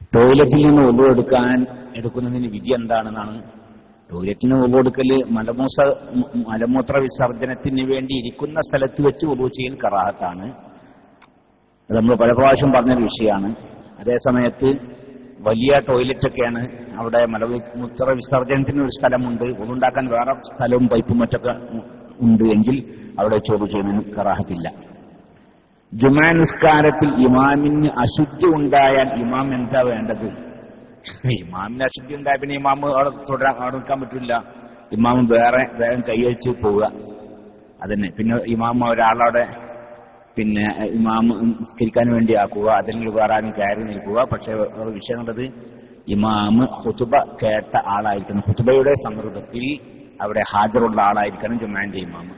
ടോയ്ലറ്റിൽ നിന്ന് ഒന്നു എടുക്കാൻ എടുക്കുന്നതിന് വിധി എന്താണെന്നാണ് ടോയ്ലറ്റിൽ നിന്ന് ഒന്നു എടുക്കൽ മലമൂസ മലമൂത്ര വിസർജനത്തിന് വേണ്ടി ഇരിക്കുന്ന സ്ഥലത്ത് വെച്ച് ഒന്നു ചെയ്യൽ കറാഹത്താണ് അത് നമ്മൾ പല പ്രാവശ്യം പറഞ്ഞൊരു വിഷയമാണ് അതേസമയത്ത് വലിയ ടോയ്ലറ്റൊക്കെയാണ് അവിടെ മലമൂത്ര വിസർജനത്തിന് ഒരു സ്ഥലമുണ്ട് ഒന്നുണ്ടാക്കാൻ വേറെ സ്ഥലവും പൈപ്പും മറ്റൊക്കെ ഉണ്ട് എങ്കിൽ അവിടെ ചോറ് ചെയ്യുന്നതിന് കറാഹത്തില്ല ജുമാ നിസ്കാരത്തിൽ ഇമാമിന് അശുദ്ധി ഉണ്ടായാൽ ഇമാം എന്താ വേണ്ടത് ഇമാമിന് അശുദ്ധി ഉണ്ടായ പിന്നെ ഇമാം അവിടെ തുടരാൻ അവിടെ നിൽക്കാൻ പറ്റില്ല ഇമാം വേറെ വേഗം കൈയഴിച്ച് പോവുക അതന്നെ പിന്നെ ഇമാം ഒരാളവിടെ പിന്നെ ഇമാം നിസ്കരിക്കാൻ വേണ്ടി ആക്കുക അല്ലെങ്കിൽ വേറെ ആരും കയറി നിൽക്കുക പക്ഷെ ഒരു വിഷയം ഉള്ളത് ഇമാം ഹുതുബ കേട്ട ആളായിരിക്കണം ഹുതുബയുടെ സന്ദർഭത്തിൽ അവിടെ ഹാജറുള്ള ആളായിരിക്കണം ജുമാന്റെ ഇമാം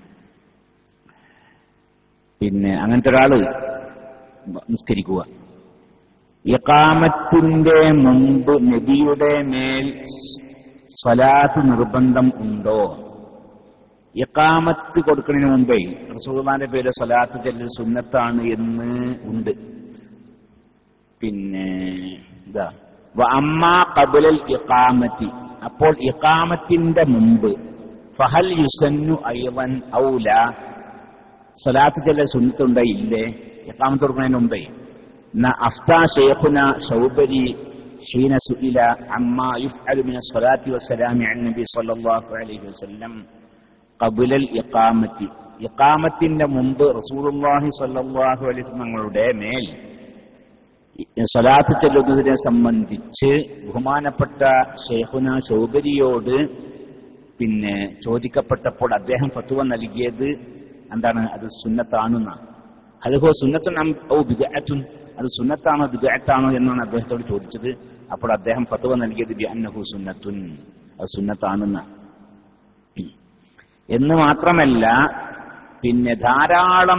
പിന്നെ അങ്ങനത്തെ ഒരാള് നിസ്കരിക്കുക ഇഖാമത്തിന്റെ മുമ്പ് നബിയുടെ മേൽ സ്വലാത്ത് നിർബന്ധം ഉണ്ടോ ഇഖാമത്ത് കൊടുക്കുന്നതിന് മുമ്പേ റസൂലുള്ളാന്റെ പേര് സ്വലാത്ത് ചെല്ലൽ സുന്നത്താണ് എന്ന് ഉണ്ട് പിന്നെ ഇതാ അമ്മ കബുലൽ ഇഖാമത്തി അപ്പോൾ ഇഖാമത്തിന്റെ മുമ്പ് ഫഹൽ യുസന്നു ഐവൻ ഔല സ്വലാത്ത് ചെല്ലൽ സുന്നത്തുണ്ടോ ഇല്ലേ ഇഖാമത്ത് കൊടുക്കുന്നതിന് മുമ്പേ എന്നാ അഫ്താ ഷെയ്ഖുന ഷൗബരി حين سئل عما يفعل من الصلاة والسلام على النبي صلى الله عليه وسلم قبل الإقامة ഇഖാമത്തിന്റെ മുമ്പ് റസൂലുള്ളാഹി സ്വല്ലല്ലാഹു അലൈഹി വസല്ലം തങ്ങളുടെ മേൽ സ്വലാത്ത് ചെല്ലുന്നതിനെ സംബന്ധിച്ച് ബഹുമാനപ്പെട്ട ഷെയ്ഖുന ഷൗബരിയോട് പിന്നെ ചോദിക്കപ്പെട്ടപ്പോൾ അദ്ദേഹം ഫത്വ നൽകിയത് എന്താണ് അത് സുന്നത്താണെന്നാണ് അതുഹോ സുന്നത്തുൻ അം ഔ ബിദഅത്തുൻ അത് സുന്നത്താണോ ബിദഅത്താണോ എന്നാണ് അദ്ദേഹത്തോട് ചോദിച്ചത് അപ്പോൾ അദ്ദേഹം ഫത്വ നൽകിയത് ബി അന്നഹു സുന്നത്തുൻ അത് സുന്നത്താണെന്നാണ് എന്ന് മാത്രമല്ല പിന്നെ ധാരാളം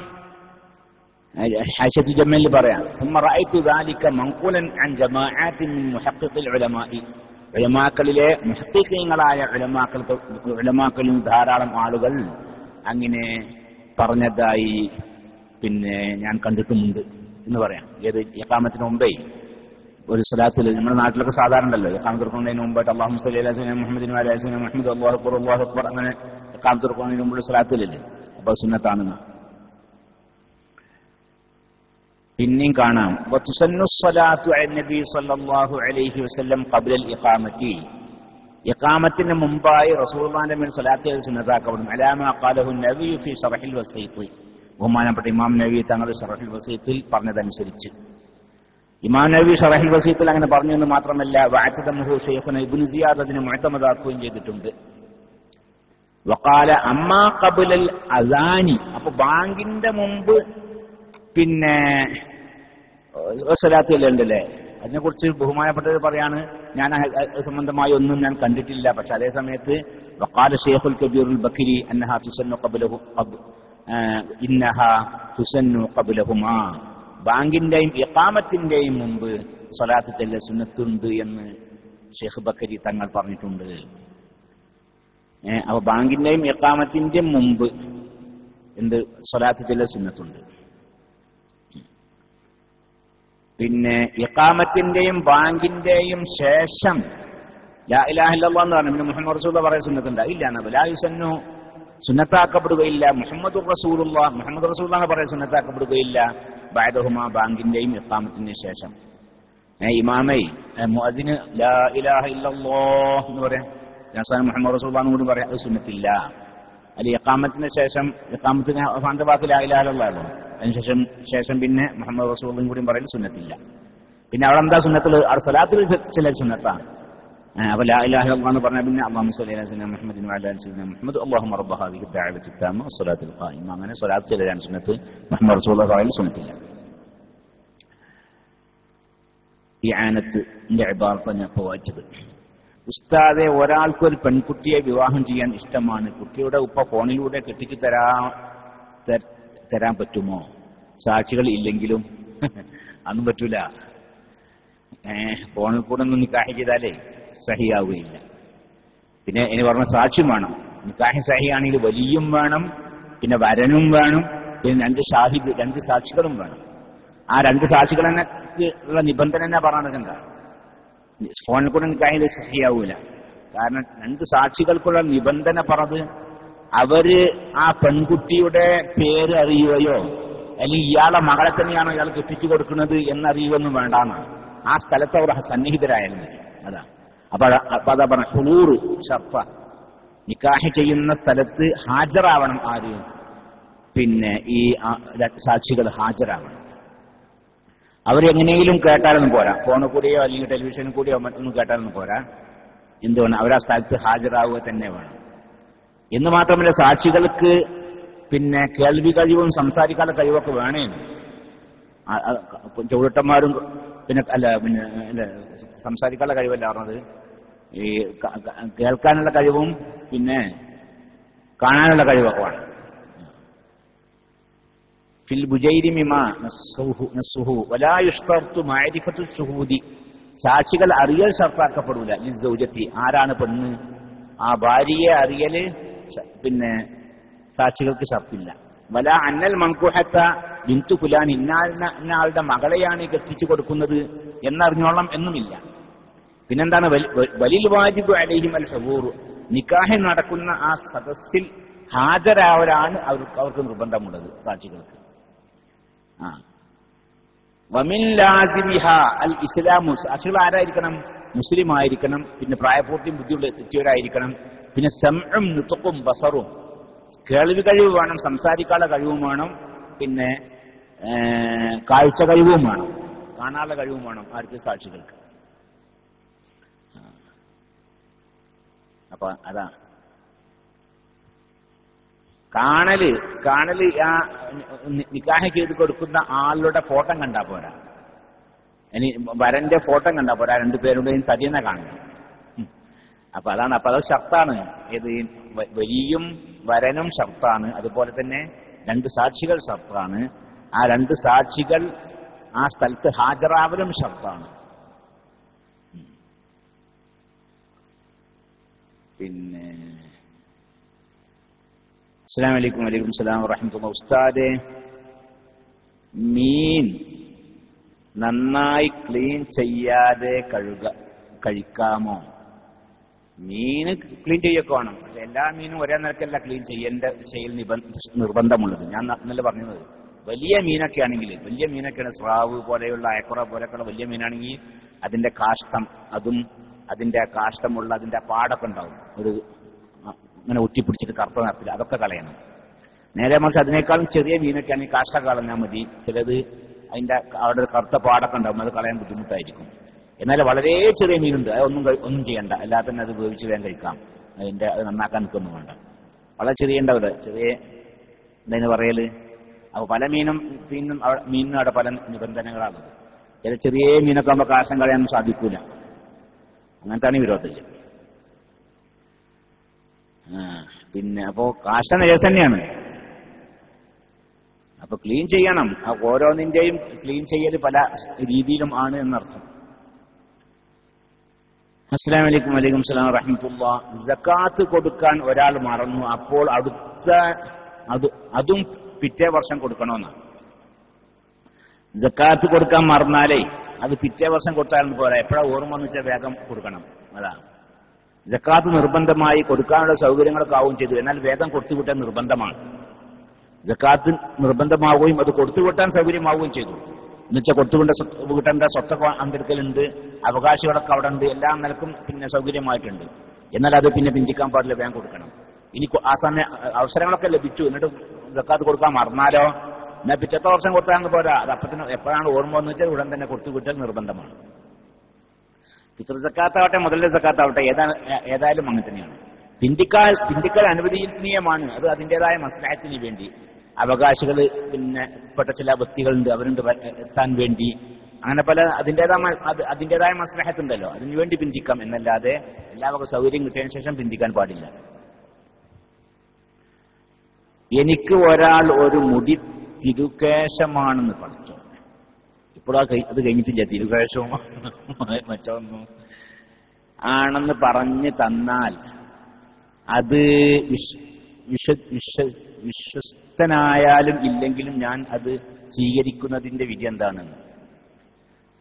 حاشة جمال പറയാം ثم رأيت ذلك منقولا عن جماعات من محقق العلماء ഉലമാക്കളിലെ മുഹത്തിഖീങ്ങളായ ഉലമാക്കൾ ഉലമാക്കളിൽ ധാരാളം ആളുകൾ അങ്ങനെ പറഞ്ഞതായി പിന്നെ ഞാൻ കണ്ടിട്ടുമുണ്ട് എന്ന് പറയാം ഏത് ഇക്കാമത്തിന് മുമ്പേ ഒരു സ്ഥലത്തിൽ നമ്മുടെ നാട്ടിലൊക്കെ സാധാരണ ഉണ്ടല്ലോ ഇക്കാമത്ത് തുറക്കുന്നതിന് മുമ്പായിട്ട് അള്ളാഹു സല്ലി അലൈഹി വസല്ലം മുഹമ്മദിന് അലൈഹി വസല്ലം മുഹമ്മദ് അള്ളാഹു അക്ബർ അള്ളാഹു അക്ബർ അങ്ങനെ ഇക്കാമത്ത് തുറക്കുന്നതിന് മുമ്പുള്ള സ്ഥലത്തിലല്ലേ അപ്പൊ സുന്നത്താണെന്ന് പിന്നെയും കാണാം وتسن الصلاة على النبي صلى الله عليه وسلم قبل الإقامة ഇഖാമത്തിന് മുമ്പായി റസൂലുള്ളാഹിന്റെ മേൽ സ്വലാത്ത് ചെയ്ത് സുന്നത്താക്കപ്പെടും അലാമ ഖാലഹു നബി ഫി ശറഹിൽ വസീത്ത് ബഹുമാനപ്പെട്ട ഇമാം നബി തങ്ങളുടെ ഷറഹിൽ വസീത്തിൽ പറഞ്ഞതനുസരിച്ച് ഇമാം നബി ഷറഹിൽ വസീത്തിൽ അങ്ങനെ പറഞ്ഞു എന്ന് മാത്രമല്ല വാറ്റതമുഹു ഷെയ്ഖുന ഇബ്നു സിയാദ് അതിനെ മുഴത്തമതാക്കുകയും ചെയ്തിട്ടുണ്ട് വക്കാല അമ്മാ കബുലൽ അസാനി അപ്പൊ ബാങ്കിന്റെ മുമ്പ് പിന്നെ സ്വലാത്ത് ചെല്ലുണ്ടല്ലേ അതിനെക്കുറിച്ച് ബഹുമാനപ്പെട്ടത് പറയാണ് ഞാൻ അത് സംബന്ധമായി ഒന്നും ഞാൻ കണ്ടിട്ടില്ല പക്ഷെ അതേ സമയത്ത് വക്കാല ഷെയ്ഖുൽ കബീറുൽ ബക്കിരി അന്നഹ തുസന്നു ഖബലഹു ഖബ് ഇന്നഹ തുസന്നു ഖബലഹുമാ ബാങ്കിന്റെയും ഇഖാമത്തിന്റെയും മുമ്പ് സ്വലാത്ത് ചെല്ല സുന്നത്തുണ്ട് എന്ന് ഷെയ്ഖ് ബക്കരി തങ്ങൾ പറഞ്ഞിട്ടുണ്ട് ഏഹ് അപ്പൊ ബാങ്കിന്റെയും ഇഖാമത്തിന്റെയും മുമ്പ് എന്ത് സ്വലാത്ത് ചെല്ല സുന്നത്തുണ്ട് പിന്നെ ഇഖാമത്തിന്റെയും ബാങ്കിന്റെയും ശേഷം ലാ ഇലാഹ ഇല്ലല്ലാഹ് എന്ന് പറഞ്ഞു പിന്നെ മുഹമ്മദ് റസൂൽ പറയാൻ സുന്നത്തുണ്ട് ഇല്ല എന്നാ ലാ യുസന്നു സുന്നത്താക്കപ്പെടുകയില്ല മുഹമ്മദ് റസൂലുള്ള മുഹമ്മദ് റസൂൽ എന്ന് പറയാൻ സുന്നത്താക്കപ്പെടുകയില്ല ബാദഹുമ ബാങ്കിന്റെയും ഇഖാമത്തിന്റെയും ശേഷം ഏ ഇമാമേ മുഅദിന് ലാ ഇലാഹ ഇല്ലല്ലാഹ് എന്ന് പറയാം അവസാനം മുഹമ്മദ് റസൂൽ എന്ന് കൂടി പറയാം അത് സുന്നത്തില്ല അല്ലെ ഇഖാമത്തിന് ശേഷം ഇഖാമത്തിന് അവസാനത്തെ വാക്ക് ലാ ഇലാഹ ഇല്ലല്ലാഹ് അതിനുശേഷം ശേഷം പിന്നെ മുഹമ്മദ് റസൂലും കൂടി പറയൽ സുന്നത്തില്ല പിന്നെ അവിടെ എന്താ സുന്നത്തിൽ അവിടെ സ്വലാത്തിൽ ചില സുന്നത്താണ് അപ്പൊ ലാ ഇലാഹ ഇല്ലല്ലാഹ് എന്ന് പറഞ്ഞാൽ പിന്നെ അല്ലാഹു സ്വല്ലി അലാ സയ്യിദിന മുഹമ്മദിൻ വഅലാ ആലി സയ്യിദിന മുഹമ്മദ് അല്ലാഹുമ്മ റബ്ബ ഹാദിഹി ദഅവത്തി താമ വസ്സലാത്തിൽ ഖായിമ അങ്ങനെ സ്വലാത്ത് ചിലരാണ് സുന്നത്ത് മുഹമ്മദ് റസൂലുള്ളാഹി പറയൽ സുന്നത്തില്ല ഈ ആനത്തിന്റെ ഇബാറത്ത് ഞാൻ ഇപ്പോൾ വായിച്ചത് ഉസ്താദെ ഒരാൾക്കൊരു പെൺകുട്ടിയെ വിവാഹം ചെയ്യാൻ ഇഷ്ടമാണ് കുട്ടിയുടെ ഉപ്പ ഫോണിലൂടെ കെട്ടിച്ചു തരാ ത- തരാൻ പറ്റുമോ സാക്ഷികൾ ഇല്ലെങ്കിലും അതൊന്നും പറ്റൂല ഏഹ് ഫോണിൽ കൂടെ ഒന്ന് നിക്കാഹ് ചെയ്താലേ സഹിയാവുകയില്ല പിന്നെ ഇനി പറഞ്ഞ സാക്ഷ്യം വേണം നിക്കാഹ് സഹിയാണെങ്കിൽ വലിയും വേണം പിന്നെ വരനും വേണം പിന്നെ രണ്ട് ഷാഹിദ് രണ്ട് സാക്ഷികളും വേണം ആ രണ്ട് സാക്ഷികൾ തന്നെ നിക്കാഹക്ക് ഉള്ള നിബന്ധന തന്നെ പറഞ്ഞത് എന്താ ഫോണിൽ കൂടെ നിക്കാഹിൽ ശരിയാവൂല കാരണം രണ്ട് സാക്ഷികൾക്കുള്ള നിബന്ധന പറഞ്ഞത് അവര് ആ പെൺകുട്ടിയുടെ പേര് അറിയുകയോ അല്ലെങ്കിൽ ഇയാളെ മകളെ തന്നെയാണോ ഇയാൾ കെട്ടിച്ചു കൊടുക്കുന്നത് എന്നറിയുകയൊന്നും വേണ്ടാന്നാണ് ആ സ്ഥലത്ത് അവർ സന്നിഹിതരായാലും മതി അതാ അപ്പൊ അതാ- അപ്പൊ അതാ പറഞ്ഞ ഹുളൂറ് ഷർഫ നിക്കാഹ് ചെയ്യുന്ന സ്ഥലത്ത് ഹാജരാവണം ആര് പിന്നെ ഈ ആ, ര- സാക്ഷികൾ ഹാജരാവണം അവരെങ്ങനെയും കേട്ടാലൊന്നും പോരാ ഫോണിൽ കൂടിയോ അല്ലെങ്കിൽ ടെലിവിഷനിൽ കൂടിയോ മറ്റൊന്നും കേട്ടാലൊന്നും പോരാ എന്തുകൊണ്ട് അവരാ സ്ഥലത്ത് ഹാജരാവുക തന്നെ വേണം എന്ന് മാത്രമല്ല സാക്ഷികൾക്ക് പിന്നെ കേൾവി കഴിവും സംസാരിക്കാനുള്ള കഴിവൊക്കെ വേണേ ആ- ആ ചുവട്ടന്മാരും പിന്നെ അല്ല പിന്നെ അല്ല സംസാരിക്കാനുള്ള കഴിവല്ല പറഞ്ഞത് ഈ ക- ക- കേൾക്കാനുള്ള കഴിവും പിന്നെ കാണാനുള്ള കഴിവൊക്കെ വേണം ഫിൽ ബുജൈരി മിമ നസ്സുഹു നസ്സുഹു വലാ യുഷ്തർത്തു മഅരിഫത്തു ശുഹൂദി സാക്ഷികൾ അറിയൽ ഷർത്താക്കപ്പെടൂല ഈ സൗജത്തി ആരാണ് പെണ്ണ് ആ ഭാര്യയെ അറിയല് ശ- പിന്നെ സാക്ഷികൾക്ക് ഷർത്തില്ല വല അന്നൽ മങ്കുഹത്ത ബിന്തു ഫുലാൻ ഇന്നാ ഇന്ന ആളുടെ മകളെയാണ് ഈ കെട്ടിച്ചു കൊടുക്കുന്നത് എന്നറിഞ്ഞോളം എന്നുമില്ല പിന്നെന്താണ് വൽ- വ- വലിൽ വാജിബ് അലൈഹിം അൽ ഹബൂർ നിക്കാഹ് നടക്കുന്ന ആ സദസ്സിൽ ഹാജരാവലാണ് അവർക്ക് അവർക്ക് നിർബന്ധമുള്ളത് സാക്ഷികൾക്ക് ആ വമിൻ ലാസിമിഹ അൽ ഇസ്ലാമു സാക്ഷികൾ ആരായിരിക്കണം മുസ്ലിം ആയിരിക്കണം പിന്നെ പ്രായപൂർത്തിയും ബുദ്ധിയുള്ള എത്തിയവരായിരിക്കണം പിന്നെ സംഉം നുത്തുക്കും ബസറും കേൾവി കഴിവ് വേണം സംസാരിക്കാനുള്ള കഴിവും വേണം പിന്നെ ഏ, കാഴ്ച കഴിവും വേണം കാണാനുള്ള കഴിവും വേണം ആർക്ക് സാക്ഷികൾക്ക് ആ. അപ്പൊ അതാ കാണല് കാണല് ആ നി- നിക്കാഹ് ചെയ്ത് കൊടുക്കുന്ന ആളുടെ ഫോട്ടോ കണ്ടാ പോരാ ഇനി വരന്റെ ഫോട്ടോ കണ്ടാ പോരാ രണ്ടുപേരുടെയും തടിയനെ കാണണം ഉം. അപ്പൊ അതാണ് അപ്പൊ അത് ഷർത്താണ് ഏത് ഈ വ- വലിയും വരനും ഷർത്താണ് അതുപോലെ തന്നെ രണ്ട് സാക്ഷികൾ ഷർത്താണ് ആ രണ്ട് സാക്ഷികൾ ആ സ്ഥലത്ത് ഹാജരാവലും ഷർത്താണ് ഉം. പിന്നെ അസ്സാം വലൈക്കും വലൈക്കും സ്ലാം വറഹമത്തുള്ള ഉസ്താദെ മീൻ നന്നായി ക്ലീൻ ചെയ്യാതെ കഴുക കഴിക്കാമോ മീൻ ക്ലീൻ ചെയ്യൊക്കെ വേണം പക്ഷെ എല്ലാ മീനും ഒരേ നിരക്കല്ല ക്ലീൻ ചെയ്യേണ്ട ചെയ്യൽ നിബന്ധ നിർബന്ധമുള്ളത് ഞാൻ ന- ഇന്നലെ പറഞ്ഞത് വലിയ മീനൊക്കെ ആണെങ്കിൽ വലിയ മീനൊക്കെയാണ് സ്രാവ് പോലെയുള്ള അയക്കുറ പോലെയൊക്കെയുള്ള വലിയ മീനാണെങ്കിൽ അതിന്റെ കാഷ്ടം അതും അതിന്റെ ആ കാഷ്ടമുള്ള അതിന്റെ ആ പാടൊക്കെ ഉണ്ടാവും ഒരു ആ, ഇങ്ങനെ ഒറ്റിപ്പിടിച്ചിട്ട് കറുത്ത നിറത്തില്ല അതൊക്കെ കളയണം നേരെ മറിച്ച് അതിനേക്കാളും ചെറിയ മീനൊക്കെ ആണെങ്കിൽ കാഷ്ട കളഞ്ഞാൽ മതി ചിലത് അതിന്റെ അവിടെ ഒരു കറുത്ത പാടൊക്കെ ഉണ്ടാവും അത് കളയാൻ ബുദ്ധിമുട്ടായിരിക്കും എന്നാൽ വളരെ ചെറിയ മീനുണ്ട് അതൊന്നും കഴി- ഒന്നും ചെയ്യണ്ട അല്ലാതെ തന്നെ അത് വേവിച്ച് വേഗം കഴിക്കാം അതിന്റെ അത് നന്നാക്കാൻ നിൽക്കൊന്നും വേണ്ട വളരെ ചെറിയ ഉണ്ടാവില്ല ചെറിയ എന്താ പറയല് അപ്പൊ പല മീനും മീനും അവിടെ മീനിനും അവിടെ പല നിബന്ധനകളാണ് ചില ചെറിയ മീനൊക്കെ ആകുമ്പോൾ കാശം കളയാനൊന്നും സാധിക്കൂല അങ്ങനത്താണ് ഈ വിരോധം ആ പിന്നെ അപ്പോ കാഷ്ട നിരസ് തന്നെയാണ് അപ്പൊ ക്ലീൻ ചെയ്യണം ആ ഓരോന്നിന്റെയും ക്ലീൻ ചെയ്യൽ പല രീതിയിലും ആണ് എന്നർത്ഥം അസ്സാം വലൈക്കും വലൈക്കും സ്ലാം റഹ്മത്തുള്ള ജക്കാത്ത് കൊടുക്കാൻ ഒരാൾ മറന്നു അപ്പോൾ അടുത്ത അത് അതും പിറ്റേ വർഷം കൊടുക്കണമെന്നാണ് ജക്കാത്ത് കൊടുക്കാൻ മറന്നാലേ അത് പിറ്റേ വർഷം കൊടുത്താലും പോരാ എപ്പോഴാ ഓർമ്മ എന്ന് വെച്ചാൽ വേഗം കൊടുക്കണം അതാ ജക്കാത്ത് നിർബന്ധമായി കൊടുക്കാനുള്ള സൗകര്യങ്ങളൊക്കെ ആവുകയും ചെയ്തു എന്നാൽ വേഗം കൊടുത്തുവിട്ടാൻ നിർബന്ധമാണ് ജക്കാത്ത് നിർബന്ധമാവുകയും അത് കൊടുത്തുവിട്ടാൻ സൗകര്യമാവുകയും ചെയ്തു എന്നുവെച്ചാൽ കൊടുത്തുവിട്ട വീട്ടേണ്ട സ്വത്തൊക്കെ അന്തെടുക്കലുണ്ട് അവകാശികളൊക്കെ അവിടെ ഉണ്ട് എല്ലാം നിലക്കും പിന്നെ സൗകര്യമായിട്ടുണ്ട് എന്നാൽ അത് പിന്നെ പിന്തിക്കാൻ പാടില്ല വേഗം കൊടുക്കണം ഇനി കൊ- ആ സമയം അവസരങ്ങളൊക്കെ ലഭിച്ചു എന്നിട്ട് ജക്കാത്ത് കൊടുക്കാൻ മറന്നാലോ എന്നാൽ പിറ്റത്തെ വർഷം കൊടുത്താൽ പോരാ അത് അപ്പത്തിന് എപ്പോഴാണ് ഓർമ്മ എന്ന് വെച്ചാൽ ഉടൻ തന്നെ കൊടുത്തു വിട്ടാൽ നിർബന്ധമാണ് പിതൃ സക്കാത്താവട്ടെ മുതലിന്റെ സക്കാത്താവട്ടെ ഏതാ ഏതായാലും അങ്ങനെ തന്നെയാണ് പിന്തിക്കാൽ പിന്തിക്കൽ അനുവദനീയമാണ് അത് അതിൻ്റെതായ മസ്ലാഹത്തിന് വേണ്ടി അവകാശികൾ പിന്നെ പെട്ട ചില വ്യക്തികളുണ്ട് അവരുണ്ട് വ- എത്താൻ വേണ്ടി അങ്ങനെ പല അതിൻ്റെതായ മ- അത് അതിൻ്റെതായ മസ്ലഹത്തുണ്ടല്ലോ അതിനു വേണ്ടി പിന്തിക്കാം എന്നല്ലാതെ എല്ലാ വക സൗകര്യം കിട്ടിയതിനു ശേഷം പിന്തിക്കാൻ പാടില്ല എനിക്ക് ഒരാൾ ഒരു മുടി തിരുകേശമാണെന്ന് പഠിച്ചു ഇപ്പോഴാ അത് കഴിഞ്ഞിട്ടില്ല തിരുകേശവും മറ്റൊന്നും ആണെന്ന് പറഞ്ഞ് തന്നാൽ അത് വിശ്- വിശ- വിശ- വിശ്വസ്തനായാലും ഇല്ലെങ്കിലും ഞാൻ അത് സ്വീകരിക്കുന്നതിന്റെ വിധി എന്താണ്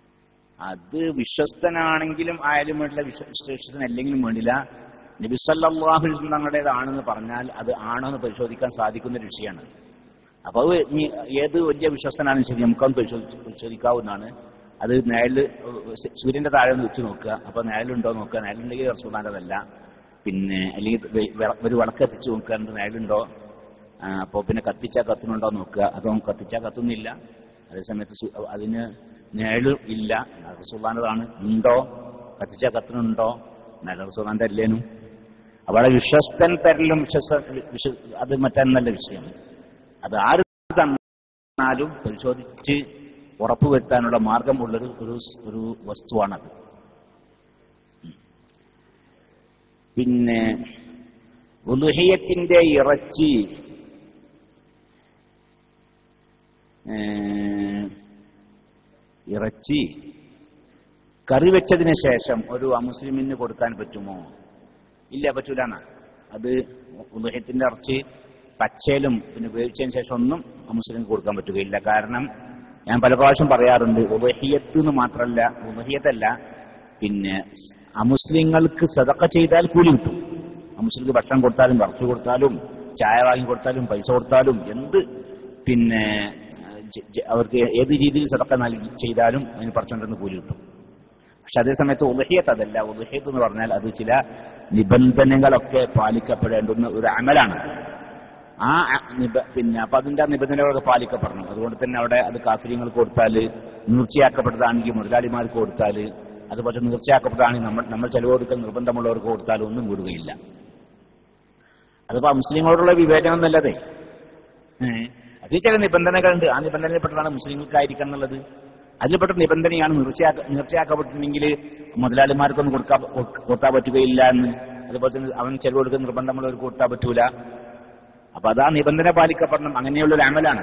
അത് വിശ്വസ്തനാണെങ്കിലും ആയാലും വേണ്ടില്ല വിശ്വ- വിശ്വസ്തനല്ലെങ്കിലും വേണ്ടില്ല നബിസല്ലാഹു തങ്ങളുടേതാണെന്ന് പറഞ്ഞാൽ അത് ആണോ എന്ന് പരിശോധിക്കാൻ സാധിക്കുന്ന ഒരു വിഷയമാണ് അപ്പോൾ അത് ഇനി ഏത് വലിയ വിശ്വസ്തനാണെന്ന് ശരി നമുക്കൊന്ന് പരിശോധിച്ച് പരിശോധിക്കാവുന്നതാണ് അത് നേരിൽ സൂര്യന്റെ താഴെ ഒന്ന് വെച്ച് നോക്കുക അപ്പോൾ നേരിലുണ്ടോ നോക്കുക നേരിലുണ്ടെങ്കിൽ റസൂലാൻ്റെതല്ല പിന്നെ അല്ലെങ്കിൽ വെ- വെ- ഒരു വിളക്ക് എത്തിച്ച് നോക്കുക എന്നിട്ട് നേരിലുണ്ടോ അപ്പോൾ പിന്നെ കത്തിച്ചാൽ കത്തുന്നുണ്ടോ നോക്കുക അതോ കത്തിച്ചാൽ കത്തുന്നില്ല അതേസമയത്ത് സു- അതിന് നേഴ് ഇല്ല റസൂലാൻ്റെതാണ് ഉണ്ടോ കത്തിച്ചാൽ കത്തുന്നുണ്ടോ നേരെ റസൂലാൻ്റെ അല്ലേനും അവിടെ വിശ്വസ്തൻ തരലും വിശ്വസ്ത വിശ്വ അത് മറ്റൊന്നല്ല വിഷയം അത് ആര് തന്നാലും പരിശോധിച്ച് ഉറപ്പുവരുത്താനുള്ള മാർഗമുള്ളൊരു ഒരു ഒരു വസ്തുവാണത് പിന്നെ ഉലുഹയത്തിന്റെ ഇറച്ചി ഏഹ്, ഇറച്ചി കറി വെച്ചതിന് ശേഷം ഒരു അമുസ്ലിമിന് കൊടുക്കാൻ പറ്റുമോ ഇല്ല പറ്റൂലാണ് അത് ഉലുഹയത്തിന്റെ ഇറച്ചി പച്ചയിലും പിന്നെ വേവിച്ചതിന് ശേഷം ഒന്നും അമുസ്ലിമിന് കൊടുക്കാൻ പറ്റുകയില്ല കാരണം ഞാൻ പല പ്രാവശ്യം പറയാറുണ്ട് ഉലഹിയത്ത് എന്ന് മാത്രമല്ല ഉലഹിയത്തല്ല പിന്നെ അമുസ്ലിങ്ങൾക്ക് സതക്ക ചെയ്താൽ കൂലി കിട്ടും അമുസ്ലിങ്ങൾക്ക് ഭക്ഷണം കൊടുത്താലും വറച്ചു കൊടുത്താലും ചായ വാങ്ങി കൊടുത്താലും പൈസ കൊടുത്താലും എന്ത് പിന്നെ ജ- ജ- അവർക്ക് ഏത് രീതിയിൽ സതക്ക നൽകി ചെയ്താലും അതിന് പർച്ചോണ്ടെന്ന് കൂലി കിട്ടും പക്ഷെ അതേസമയത്ത് ഉലഹിയത്ത് അതല്ല ഉലഹിയത്ത് എന്ന് പറഞ്ഞാൽ അത് ചില നിബന്ധനകളൊക്കെ പാലിക്കപ്പെടേണ്ടുന്ന ഒരു അമലാണ് ആ അ- നിബ- പിന്നെ അപ്പൊ അതിന്റെ ആ നിബന്ധനകളൊക്കെ പാലിക്കപ്പെടണം അതുകൊണ്ട് തന്നെ അവിടെ അത് കാഫര്യങ്ങൾക്ക് കൊടുത്താൽ നീർച്ചയാക്കപ്പെട്ടതാണെങ്കിൽ മുതലാളിമാർക്ക് കൊടുത്താൽ അതുപോലെ നീർച്ചയാക്കപ്പെട്ടതാണെങ്കിൽ നമ്മൾ നമ്മൾ ചെലവ് കൊടുക്കൽ നിർബന്ധമുള്ളവർക്ക് കൊടുത്താൽ ഒന്നും കൂടുകയില്ല അതിപ്പോ മുസ്ലിങ്ങളോടുള്ള വിവേചനം എന്നല്ലതേ ഏഹ് അതിൽ ചില നിബന്ധനകളുണ്ട് ആ നിബന്ധനയിൽപ്പെട്ടതാണ് മുസ്ലിങ്ങൾക്കായിരിക്കണം എന്നുള്ളത് അതിൽപ്പെട്ട നിബന്ധനയാണ് നീർച്ചയാക്ക നീർച്ചയാക്കപ്പെട്ടിട്ടുണ്ടെങ്കിൽ മുതലാളിമാർക്കൊന്നും കൊടുക്കാൻ കൊടുക്കാൻ പറ്റുകയില്ല എന്ന് അതുപോലെ തന്നെ അവൻ ചെലവ് കൊടുക്കുന്ന നിർബന്ധമുള്ളവർക്ക് കൊടുത്താൽ പറ്റൂല അപ്പൊ അതാ നിബന്ധന പാലിക്കപ്പെടണം അങ്ങനെയുള്ള ഒരു അമലാണ്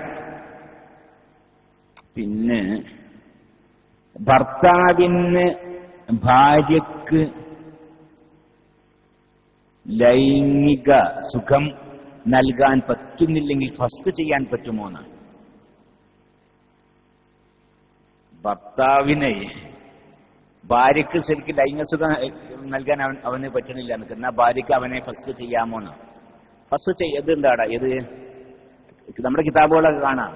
പിന്നെ ഭർത്താവിന് ഭാര്യക്ക് ലൈംഗിക സുഖം നൽകാൻ പറ്റുന്നില്ലെങ്കിൽ ഫസ്റ്റ് ചെയ്യാൻ പറ്റുമോ എന്നാണ് ഭർത്താവിനെ ഭാര്യക്ക് ശരിക്കും ലൈംഗിക സുഖം നൽകാൻ അവൻ അവന് പറ്റണില്ല എന്നൊക്കെ എന്നാൽ ഭാര്യക്ക് അവനെ ഫസ്റ്റ് ചെയ്യാമോ എന്നാണ് ഫസ്റ്റ് ചെയ്യ ഇത് എന്താടാ ഇത് നമ്മുടെ കിതാബുകളൊക്കെ കാണാം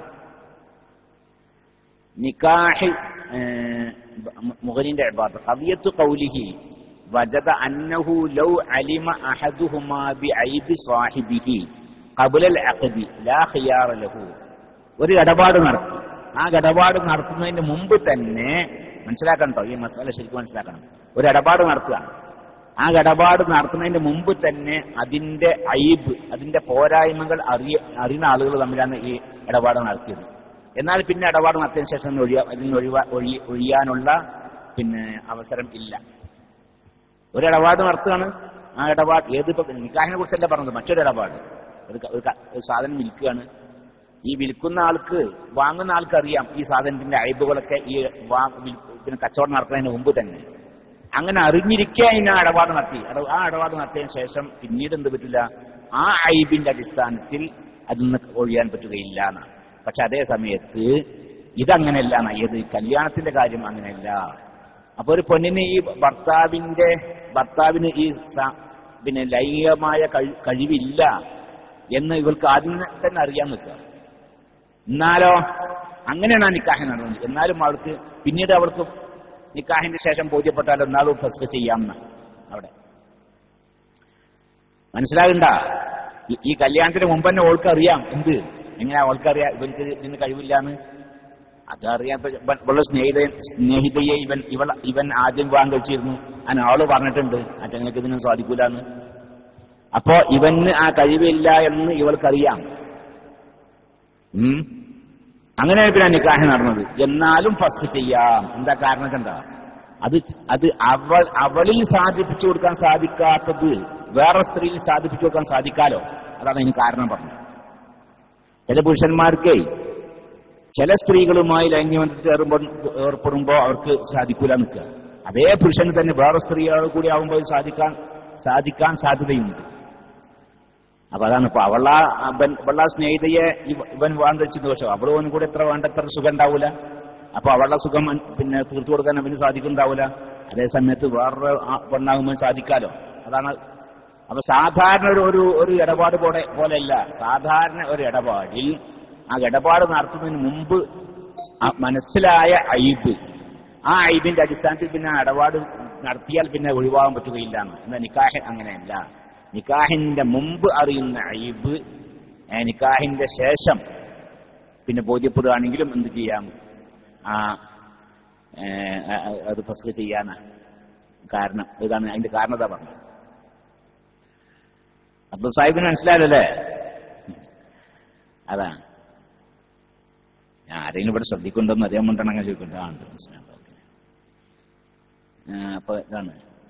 നിക്കാഹ് മുഖനിന്റെ ഇബാദത്ത് ഖദിയത്തു ഖൗലിഹി വജദ അന്നഹു ലൗ അലിമ അഹദുഹുമാ ബിഐബി സാഹിബിഹി ഖബ്ല അഖദി ലാ ഖിയാറ ലഹു ഒരു ഇടപാട് നടത്തി ആ ഇടപാട് നടത്തുന്നതിന് മുമ്പ് തന്നെ മനസ്സിലാക്കണ്ടോ ഈ മസാല ശരിക്കും മനസ്സിലാക്കണം ഒരു ഇടപാട് നടത്തുക ആ ഇടപാട് നടത്തുന്നതിന് മുമ്പ് തന്നെ അതിന്റെ ഐബ് അതിന്റെ പോരായ്മകൾ അറിയ അറിയുന്ന ആളുകൾ തമ്മിലാണ് ഈ ഇടപാട് നടത്തിയത് എന്നാൽ പിന്നെ ഇടപാട് നടത്തിയതിനു ശേഷം ഒന്ന് ഒഴിയാ അതിൽ നിന്ന് ഒഴിവാ ഒഴി ഒഴിയാനുള്ള പിന്നെ അവസരം ഇല്ല ഒരു ഇടപാട് നടത്തുകയാണ് ആ ഇടപാട് ഏതിപ്പോ നിക്കാഹിനെ കുറിച്ചല്ല പറഞ്ഞത് മറ്റൊരു ഇടപാട് ഒരു ക- ഒരു ക- ഒരു സാധനം വിൽക്കുകയാണ് ഈ വിൽക്കുന്ന ആൾക്ക് വാങ്ങുന്ന ആൾക്ക് അറിയാം ഈ സാധനത്തിന്റെ അയബുകളൊക്കെ ഈ വാ- വിൽ- പിന്നെ കച്ചവടം നടത്തുന്നതിന് മുമ്പ് തന്നെ അങ്ങനെ അറിഞ്ഞിരിക്കെ അതിന് ആ ഇടപാട് നടത്തി ഇട- ആ ഇടപാട് നടത്തിയതിനു ശേഷം പിന്നീട് എന്ത് പറ്റില്ല ആ ഐബിന്റെ അടിസ്ഥാനത്തിൽ അതിൽ നിന്ന് ഒഴിയാൻ പറ്റുകയില്ല എന്നാണ് പക്ഷെ അതേ സമയത്ത് ഇതങ്ങനെയല്ല എന്നാ. ഏത് കല്യാണത്തിന്റെ കാര്യം അങ്ങനെയല്ല അപ്പൊ ഒരു പെണ്ണിന് ഈ ഭർത്താവിന്റെ ഭർത്താവിന് ഈ സ- പിന്നെ ലൈംഗികമായ കഴി- കഴിവില്ല എന്ന് ഇവൾക്ക് ആദ്യം തന്നെ അറിയാൻ നിൽക്കുക എന്നാലോ അങ്ങനെയാണ് ആ നിക്കാഹ് നടന്നത് എന്നാലും അവൾക്ക് പിന്നീട് അവൾക്ക് നിക്കാഹിന്റെ ശേഷം ബോധ്യപ്പെട്ടാലോ എന്നാലും ഫസ്റ്റ് ചെയ്യാമെന്ന് അവിടെ മനസ്സിലാകണ്ട ഈ- ഈ കല്യാണത്തിന് മുമ്പ് തന്നെ ഓൾക്ക് അറിയാം എന്ത് എങ്ങനെയാ ഓൾക്കറിയാം ഇവർക്ക് ഇതിന് കഴിവില്ലാന്ന് അതറിയാൻ ഇപ്പൊ ഇവൻ- ഇവളുടെ സ്നേഹിത സ്നേഹിതയെ ഇവൻ ഇവൾ ഇവൻ ആദ്യം വിവാഹം കഴിച്ചിരുന്നു അതിന് അവള് പറഞ്ഞിട്ടുണ്ട് ആ ചങ്ങൾക്ക് ഇതിനും സാധിക്കൂലെന്ന് അപ്പോ ഇവന് ആ കഴിവില്ല എന്ന് ഇവൾക്കറിയാം ഉം. അങ്ങനെയാണ് പിന്നെ നിക്കാഹ് നടന്നത് എന്നാലും ഫസ്റ്റ് ചെയ്യാം എന്താ കാരണം എന്താ അത് അത് അവൾ അവളിൽ സാധിപ്പിച്ചു കൊടുക്കാൻ സാധിക്കാത്തത് വേറെ സ്ത്രീയിൽ സാധിപ്പിച്ചു കൊടുക്കാൻ സാധിക്കാലോ അതാണ് അതിന് കാരണം പറഞ്ഞത് ചില പുരുഷന്മാർക്ക് ചില സ്ത്രീകളുമായി ലൈംഗികബന്ധത്തിൽ ഏർപ്പെടുമ്പോൾ ഏർപ്പെടുമ്പോൾ അവർക്ക് സാധിക്കൂല നിൽക്കുക അതേ പുരുഷന് തന്നെ വേറെ സ്ത്രീയോട് കൂടി ആവുമ്പോൾ സാധിക്കാൻ സാധിക്കാൻ സാധ്യതയുണ്ട് അപ്പൊ അതാണ് ഇപ്പൊ അവള അവൻ അവള സ്നേഹിതയെ ഇവ- ഇവൻ വിവാഹം കഴിച്ച ദോഷം അവളോനും കൂടെ എത്ര വേണ്ടത്ര സുഖം ഉണ്ടാവൂല അപ്പൊ അവളുടെ സുഖം അൻ- പിന്നെ തീർത്തു കൊടുക്കാൻ അവന് സാധിക്കുന്നുണ്ടാവില്ല അതേ സമയത്ത് വേറൊരു ആ- പെണ്ണാകുമ്പോൾ സാധിക്കാലോ അതാണ് അപ്പൊ സാധാരണ ഒരു ഒരു ഒരു ഇടപാട് പോലെ പോലെയല്ല സാധാരണ ഒരു ഇടപാടിൽ ആ ഇടപാട് നടത്തുന്നതിന് മുമ്പ് ആ മനസ്സിലായ ഐബ് ആ ഐബിന്റെ അടിസ്ഥാനത്തിൽ പിന്നെ ആ ഇടപാട് നടത്തിയാൽ പിന്നെ ഒഴിവാകാൻ പറ്റുകയില്ല എന്നാൽ നിക്കാഹ് അങ്ങനെയല്ല നിക്കാഹിന്റെ മുമ്പ് അറിയുന്ന ഐബ് ഏ, നിക്കാഹിന്റെ ശേഷം പിന്നെ ബോധ്യപ്പെടുകയാണെങ്കിലും എന്ത് ചെയ്യാം ആ ഏ, ആ, ആ, അത് ഫസ്റ്റ് ചെയ്യാനാ കാരണം ഇതാണ് അതിന്റെ കാരണത പറഞ്ഞത് അബ്ദുൽ സാഹിബിന് മനസ്സിലായല്ലേ അതാണ് ഞാൻ ആരെങ്കിലും ഇവിടെ ശ്രദ്ധിക്കുന്നുണ്ടോന്ന് അറിയാൻ വേണ്ടിയാണ് അങ്ങനെ ചോദിക്കുന്നത് ആ ഉണ്ട് മനസ്സിലായി ഓക്കെ അപ്പൊ ഇതാണ്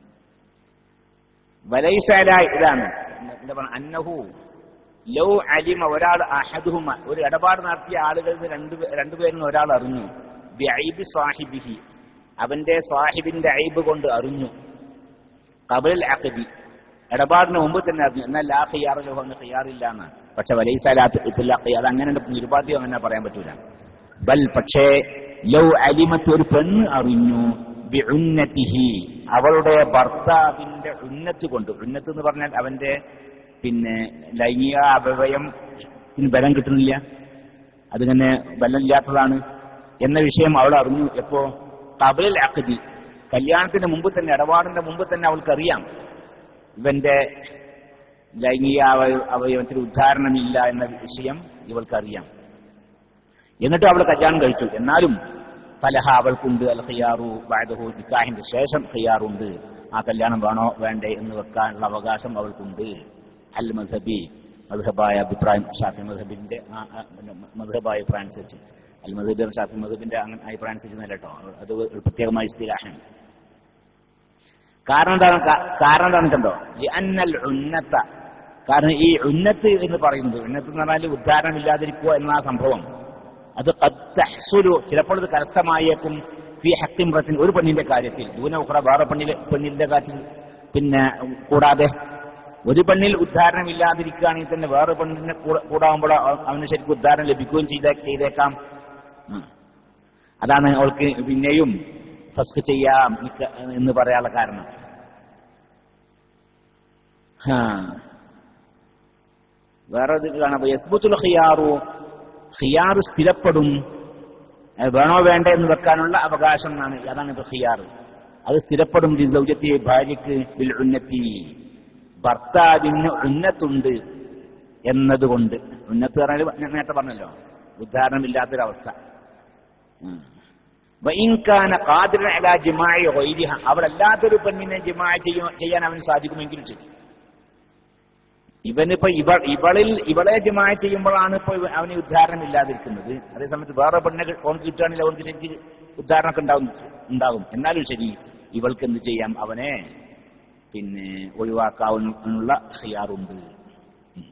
വലൈസാല ഇതാണ് എന്താ പറയുക അന്നഹു ലൗ അലിമ ഒരാൾ അഹദുഹുമ ഒരു ഇടപാട് നടത്തിയ ആളുകളിൽ രണ്ട് രണ്ടുപേരിൽ നിന്ന് ഒരാൾ അറിഞ്ഞു ബിഐബി സാഹിബിഹി അവന്റെ സാഹിബിന്റെ ഐബ് കൊണ്ട് അറിഞ്ഞു കബലിൽ അഖബി ഇടപാടിന് മുമ്പ് തന്നെ അറിഞ്ഞു എന്നാൽ ആ ഖിയാറിലോ എന്ന് ഖിയാറില്ല എന്ന് പക്ഷെ വലൈസാലാത്ത് ഇത്തില്ല അത് അങ്ങനെ നിരുപാധികം അങ്ങനെ പറയാൻ പറ്റൂല ബൽ പക്ഷേ ലൗ അലിമത്ത് ഒരു പെണ്ണ് അറിഞ്ഞു ബി ഉന്നത്തിഹി അവളുടെ ഭർത്താവിന്റെ ഉന്നത്ത് കൊണ്ട് ഉന്നത്ത് എന്ന് പറഞ്ഞാൽ അവന്റെ പിന്നെ ലൈംഗിക അവയവം ബലം കിട്ടുന്നില്ല അതിങ്ങനെ ബലമില്ലാത്തതാണ് എന്ന വിഷയം അവൾ അറിഞ്ഞു എപ്പോ കബലിൽ അക്കതി കല്യാണത്തിന് മുമ്പ് തന്നെ ഇടപാടിന്റെ മുമ്പ് തന്നെ അവൾക്കറിയാം ഇവന്റെ ലൈംഗിക അവയ- അവയവത്തിന് ഉദ്ധാരണമില്ല എന്ന വിഷയം ഇവൾക്കറിയാം എന്നിട്ട് അവൾ കല്യാണം കഴിച്ചു എന്നാലും ഫലഹ അവൾക്കുണ്ട് അൽ ഖിയാറു ബാദഹു നിക്കാഹിന്റെ ശേഷം ഖിയാറുണ്ട് ആ കല്യാണം വേണോ വേണ്ടേ എന്ന് വെക്കാനുള്ള അവകാശം അവൾക്കുണ്ട് അൽ മസബി മധുഹബായ അഭിപ്രായം ഷാഫി മധബിന്റെ മധുഹബായ അഭിപ്രായം അനുസരിച്ച് അൽ മധബ് ഷാഫി മധബിന്റെ അങ്ങനെ അഭിപ്രായം അനുസരിച്ച് കേട്ടോ അത് ഒരു പ്രത്യേകമായ സ്ഥിരാഹമാണ് കാരണം എന്താണ് കാ- കാരണം എന്താണെന്ന് കണ്ടോ അന്നൽ ഉന്നത്ത കാരണം ഈ ഉന്നത്ത് എന്ന് പറയുന്നത് ഉന്നത്ത് എന്ന് പറഞ്ഞാൽ ഉദ്ധാരണമില്ലാതിരിക്കുക എന്ന ആ സംഭവം അത് ഖദ് തഹ്സുലു ചിലപ്പോൾ ഇത് കരസ്ഥമായേക്കും ഫി ഹക്കിംറത്തിൻ ഒരു പെണ്ണിന്റെ കാര്യത്തിൽ ദൂന ഉഖ്റ വേറെ പെണ്ണിലെ പെണ്ണിന്റെ കാര്യത്തിൽ പിന്നെ കൂടാതെ ഒരു പെണ്ണിൽ ഉദ്ധാരണമില്ലാതിരിക്കുകയാണെങ്കിൽ തന്നെ വേറെ പെണ്ണിനെ കൂടെ- കൂടാകുമ്പോൾ അവ- അവന് ശരിക്കും ഉദ്ധാരണം ലഭിക്കുകയും ചെയ്തേ ചെയ്തേക്കാം ഉം. അതാണ് അവൾക്ക് പിന്നെയും ഫസ്റ്റ് ചെയ്യാം നിക്ക- എന്ന് പറയാനുള്ള കാരണം ഹാ. വേറെ ഇത് കാണാം യസ്ബുത്തുൽ ഖിയാറു ഖിയാർ സ്ഥിരപ്പെടും അത് വേണോ വേണ്ടേ എന്ന് വെക്കാനുള്ള അവകാശം എന്നാണ് അതാണ് ഇത് ഖിയാർ അത് സ്ഥിരപ്പെടും ഈ സൗജത്തി ഭാര്യയ്ക്ക് ബിൽ ഉന്നത്തി ഭർത്താവിന് ഉന്നത്തുണ്ട് എന്നതുകൊണ്ട് ഉന്നത്ത് പറഞ്ഞാൽ ഞാൻ നേരത്തെ പറഞ്ഞല്ലോ ഉദ്ധാരണമില്ലാത്തൊരവസ്ഥ ഉം. വഇൻകാന ഖാദിറൻ അലാ ജിമാഇ ഗൈരിഹ അവളല്ലാത്തൊരു പെണ്ണിനെ ജിമാ ചെയ്യ- ചെയ്യാൻ അവന് സാധിക്കുമെങ്കിൽ ശരി ഇവനിപ്പോ ഇവ ഇവളിൽ ഇവളെ ജിമാ ചെയ്യുമ്പോഴാണ് ഇപ്പൊ ഇവ- അവന് ഉദ്ധാരണം ഇല്ലാതിരിക്കുന്നത് അതേസമയത്ത് വേറെ പെണ്ണിനെ ഓൺ കിട്ടുകയാണെങ്കിൽ അവർക്ക് ശരിക്ക് ഉദ്ധാരണമൊക്കെ ഉണ്ടാവും ഉണ്ടാകും എന്നാലും ശരി ഇവൾക്ക് എന്ത് ചെയ്യാം അവനെ പിന്നെ ഒഴിവാക്കാവുന്ന ഹിയാറുണ്ട് ഉം.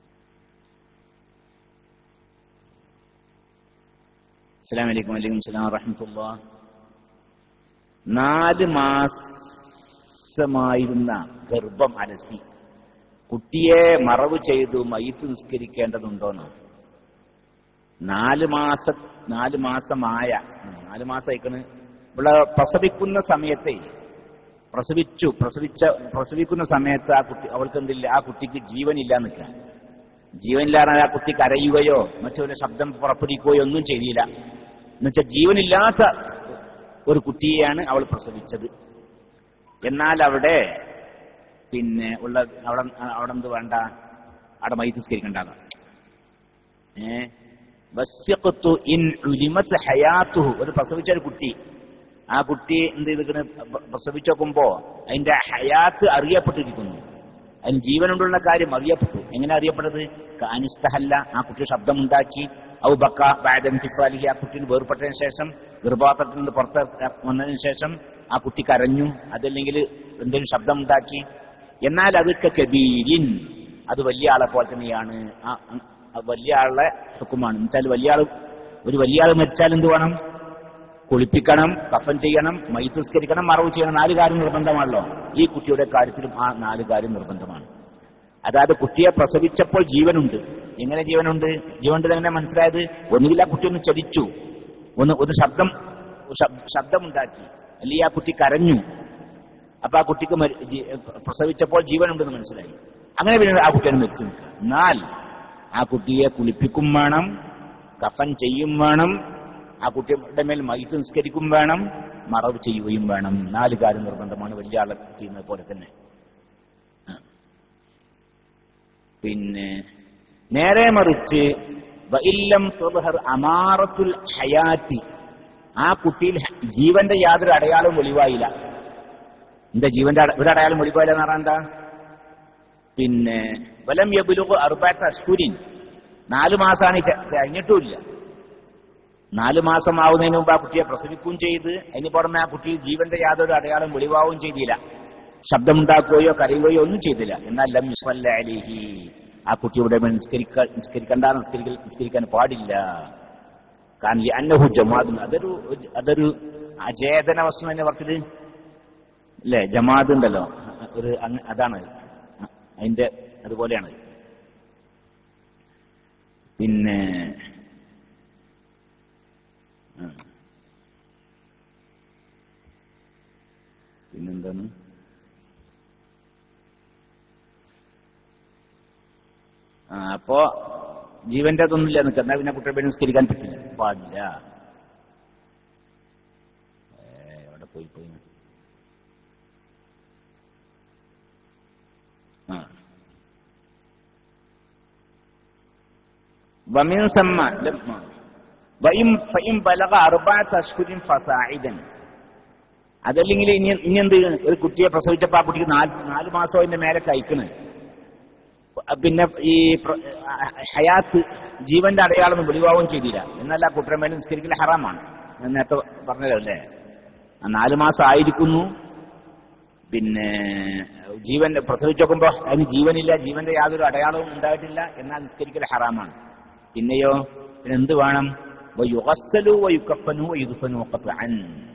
അസ്സലാമു അലൈക്കും വലൈക്കും സ്ലാം വറഹമത്തുള്ള നാല് മാസമായിരുന്ന ഗർഭം അലസി കുട്ടിയെ മറവ് ചെയ്തു മയ്യത്ത് നിസ്കരിക്കേണ്ടതുണ്ടോന്ന് നാല് മാസ നാല് മാസമായ ഉം, നാല് മാസം അയക്കണ് ഇവിടെ പ്രസവിക്കുന്ന സമയത്തെ പ്രസവിച്ചു പ്രസവിച്ച പ്രസവിക്കുന്ന സമയത്ത് ആ കുട്ടി അവൾക്ക് എന്തില്ല ആ കുട്ടിക്ക് ജീവനില്ല നിൽക്കാൻ ജീവനില്ലാതെ ആ കുട്ടി കരയുകയോ മറ്റൊരു ശബ്ദം പുറപ്പെടുവിക്കുകയോ ഒന്നും ചെയ്തില്ല എന്നുവെച്ചാൽ ജീവനില്ലാത്ത ഒരു കുട്ടിയെയാണ് അവൾ പ്രസവിച്ചത് എന്നാൽ അവിടെ പിന്നെ ഉള്ള അവിടെ അവിടെ എന്ത് വേണ്ട അവിടെ മൈത്തിസ്കരിക്കണ്ടാക ഏ വസ്യഖത്തു ഇൻ ഉലിമത്ത് ഹയാത്തുഹു ഒരു പ്രസവിച്ച ഒരു കുട്ടി ആ കുട്ടി എന്ത് ചെയ്തിരിക്കണ് പ്രസവിച്ചു നോക്കുമ്പോ അതിന്റെ ഹയാത്ത് അറിയപ്പെട്ടിരിക്കുന്നു അതിന് ജീവനുണ്ടുള്ള കാര്യം അറിയപ്പെട്ടു എങ്ങനെ അറിയപ്പെട്ടത് കാനിസ്തഹല്ല ആ കുട്ടി ശബ്ദമുണ്ടാക്കി ഔ ബക്ക ബാദൻ ഫിഫാലിഹി ആ കുട്ടിന് വേർപെട്ടതിന് ശേഷം ഗർഭാത്രത്തിൽ നിന്ന് പുറത്ത് വന്നതിന് ശേഷം ആ കുട്ടി കരഞ്ഞു അതല്ലെങ്കിൽ എന്തെങ്കിലും ശബ്ദമുണ്ടാക്കി എന്നാൽ അതൊക്കെ കബീരിൻ അത് വലിയ ആളെ പോലെ തന്നെയാണ് ആ ആ വലിയ ആളുടെ ഹുക്കുമാണ് എന്നുവെച്ചാൽ വലിയ ആൾ ഒരു വലിയ ആൾ മരിച്ചാൽ എന്ത് വേണം കുളിപ്പിക്കണം കഫൻ ചെയ്യണം മൈത്തുസ്കരിക്കണം മറവ് ചെയ്യണം നാല് കാര്യം നിർബന്ധമാണല്ലോ ഈ കുട്ടിയുടെ കാര്യത്തിലും ആ നാല് കാര്യം നിർബന്ധമാണ് അതായത് കുട്ടിയെ പ്രസവിച്ചപ്പോൾ ജീവനുണ്ട് എങ്ങനെ ജീവനുണ്ട് ജീവനുണ്ട് എങ്ങനെ മനസ്സിലായത് ഒന്നുകിൽ ആ കുട്ടി ഒന്ന് ചലിച്ചു ഒന്ന് ഒരു ശബ്ദം ശബ്- ശബ്ദമുണ്ടാക്കി അല്ലെങ്കിൽ ആ കുട്ടി കരഞ്ഞു അപ്പൊ ആ കുട്ടിക്ക് മരി- ജീ- പ്രസവിച്ചപ്പോൾ ജീവനുണ്ടെന്ന് മനസ്സിലായി അങ്ങനെ പിന്നെ ആ കുട്ടിയെ വെച്ച് നിൽക്കുക എന്നാൽ ആ കുട്ടിയെ കുളിപ്പിക്കും വേണം കഫൻ ചെയ്യും വേണം ആ കുട്ടിയുടെ മേൽ മൈത്ത് നിസ്കരിക്കും വേണം മറവ് ചെയ്യുകയും വേണം നാല് കാര്യം നിർബന്ധമാണ് വലിയ ആളെ ചെയ്യുന്നത് പോലെ തന്നെ ആ. പിന്നെ നേരെ മറിച്ച് വഇല്ലം തുദ്ഹർ അമാറത്തുൽ ഹയാത്തി ആ കുട്ടിയിൽ ഹ- ജീവന്റെ യാതൊരു അടയാളവും വെളിവായില്ല എന്താ ജീവന്റെ അട- ഒരു അടയാളം വെളിവായില്ല എന്ന് പറഞ്ഞാൽ എന്താ പിന്നെ വലം യബുലുഗ് അറുബാത്ത അസ്കുരിൻ നാല് മാസമാണ് കഴിഞ്ഞിട്ടുമില്ല നാല് മാസം ആവുന്നതിന് മുമ്പ് ആ കുട്ടിയെ പ്രസവിക്കുകയും ചെയ്ത് അതിന് പുറമെ ആ കുട്ടിയിൽ ജീവന്റെ യാതൊരു അടയാളം വെളിവാവുകയും ചെയ്തില്ല ശബ്ദമുണ്ടാക്കുകയോ കരയുകയോ ഒന്നും ചെയ്തില്ല എന്നാൽ ലം യുസ്വല്ല അലിഹി ആ കുട്ടിയുടെ മേൽ നിസ്കരിക്ക നിസ്കരിക്കണ്ട നിസ്കരിക്കൽ നിസ്കരിക്കാൻ പാടില്ല കാരണം ഈ അന്നഹു ജമാദും അതൊരു അതൊരു അചേതന വസ്തു തന്നെ പറഞ്ഞത് അല്ലേ ജമാദ് ഉണ്ടല്ലോ ഒരു അങ്ങ- അതാണ് അതിന്റെ അതുപോലെയാണ് പിന്നെ ആ. പിന്നെന്താണ് ആ അപ്പോ ജീവന്റെ അതൊന്നുമില്ല നിൽക്കുക എന്നാ പിന്നെ കുട്ടിയെ നിസ്കരിക്കാൻ പറ്റില്ല പാടില്ല ഏ, എവിടെ പോയി പോയി ആ ومن ثم لما وإن فإن بلغ أربعة أشهر فصاعدا അതല്ലെങ്കിൽ ഇനി ഇനി എന്ത് ഒരു കുട്ടിയെ പ്രസവിച്ചപ്പോൾ ആ കുട്ടിക്ക് നാല് നാല് മാസം അതിന്റെ മേലെ കഴിക്കണ് പിന്നെ ഈ പ്ര- ഹയാത്ത് ജീവന്റെ അടയാളം വെളിവാവുകയും ചെയ്തില്ല എന്നാൽ ആ കുട്ടിയുടെ മേലെ നിസ്കരിക്കൽ ഹറാമാണ് ഞാൻ നേരത്തെ പറഞ്ഞല്ലോ അല്ലേ ആ നാല് മാസം ആയിരിക്കുന്നു പിന്നെ ജീവൻ പ്രസവിച്ച് നോക്കുമ്പോൾ അതിന് ജീവനില്ല ജീവന്റെ യാതൊരു അടയാളവും ഉണ്ടായിട്ടില്ല എന്നാൽ നിസ്കരിക്കൽ ഹറാമാണ് പിന്നെയോ പിന്നെ എന്ത് വേണം വയുഗസ്സലു വയുക്കഫനു വയുദുഫനു ഖത്അൻ.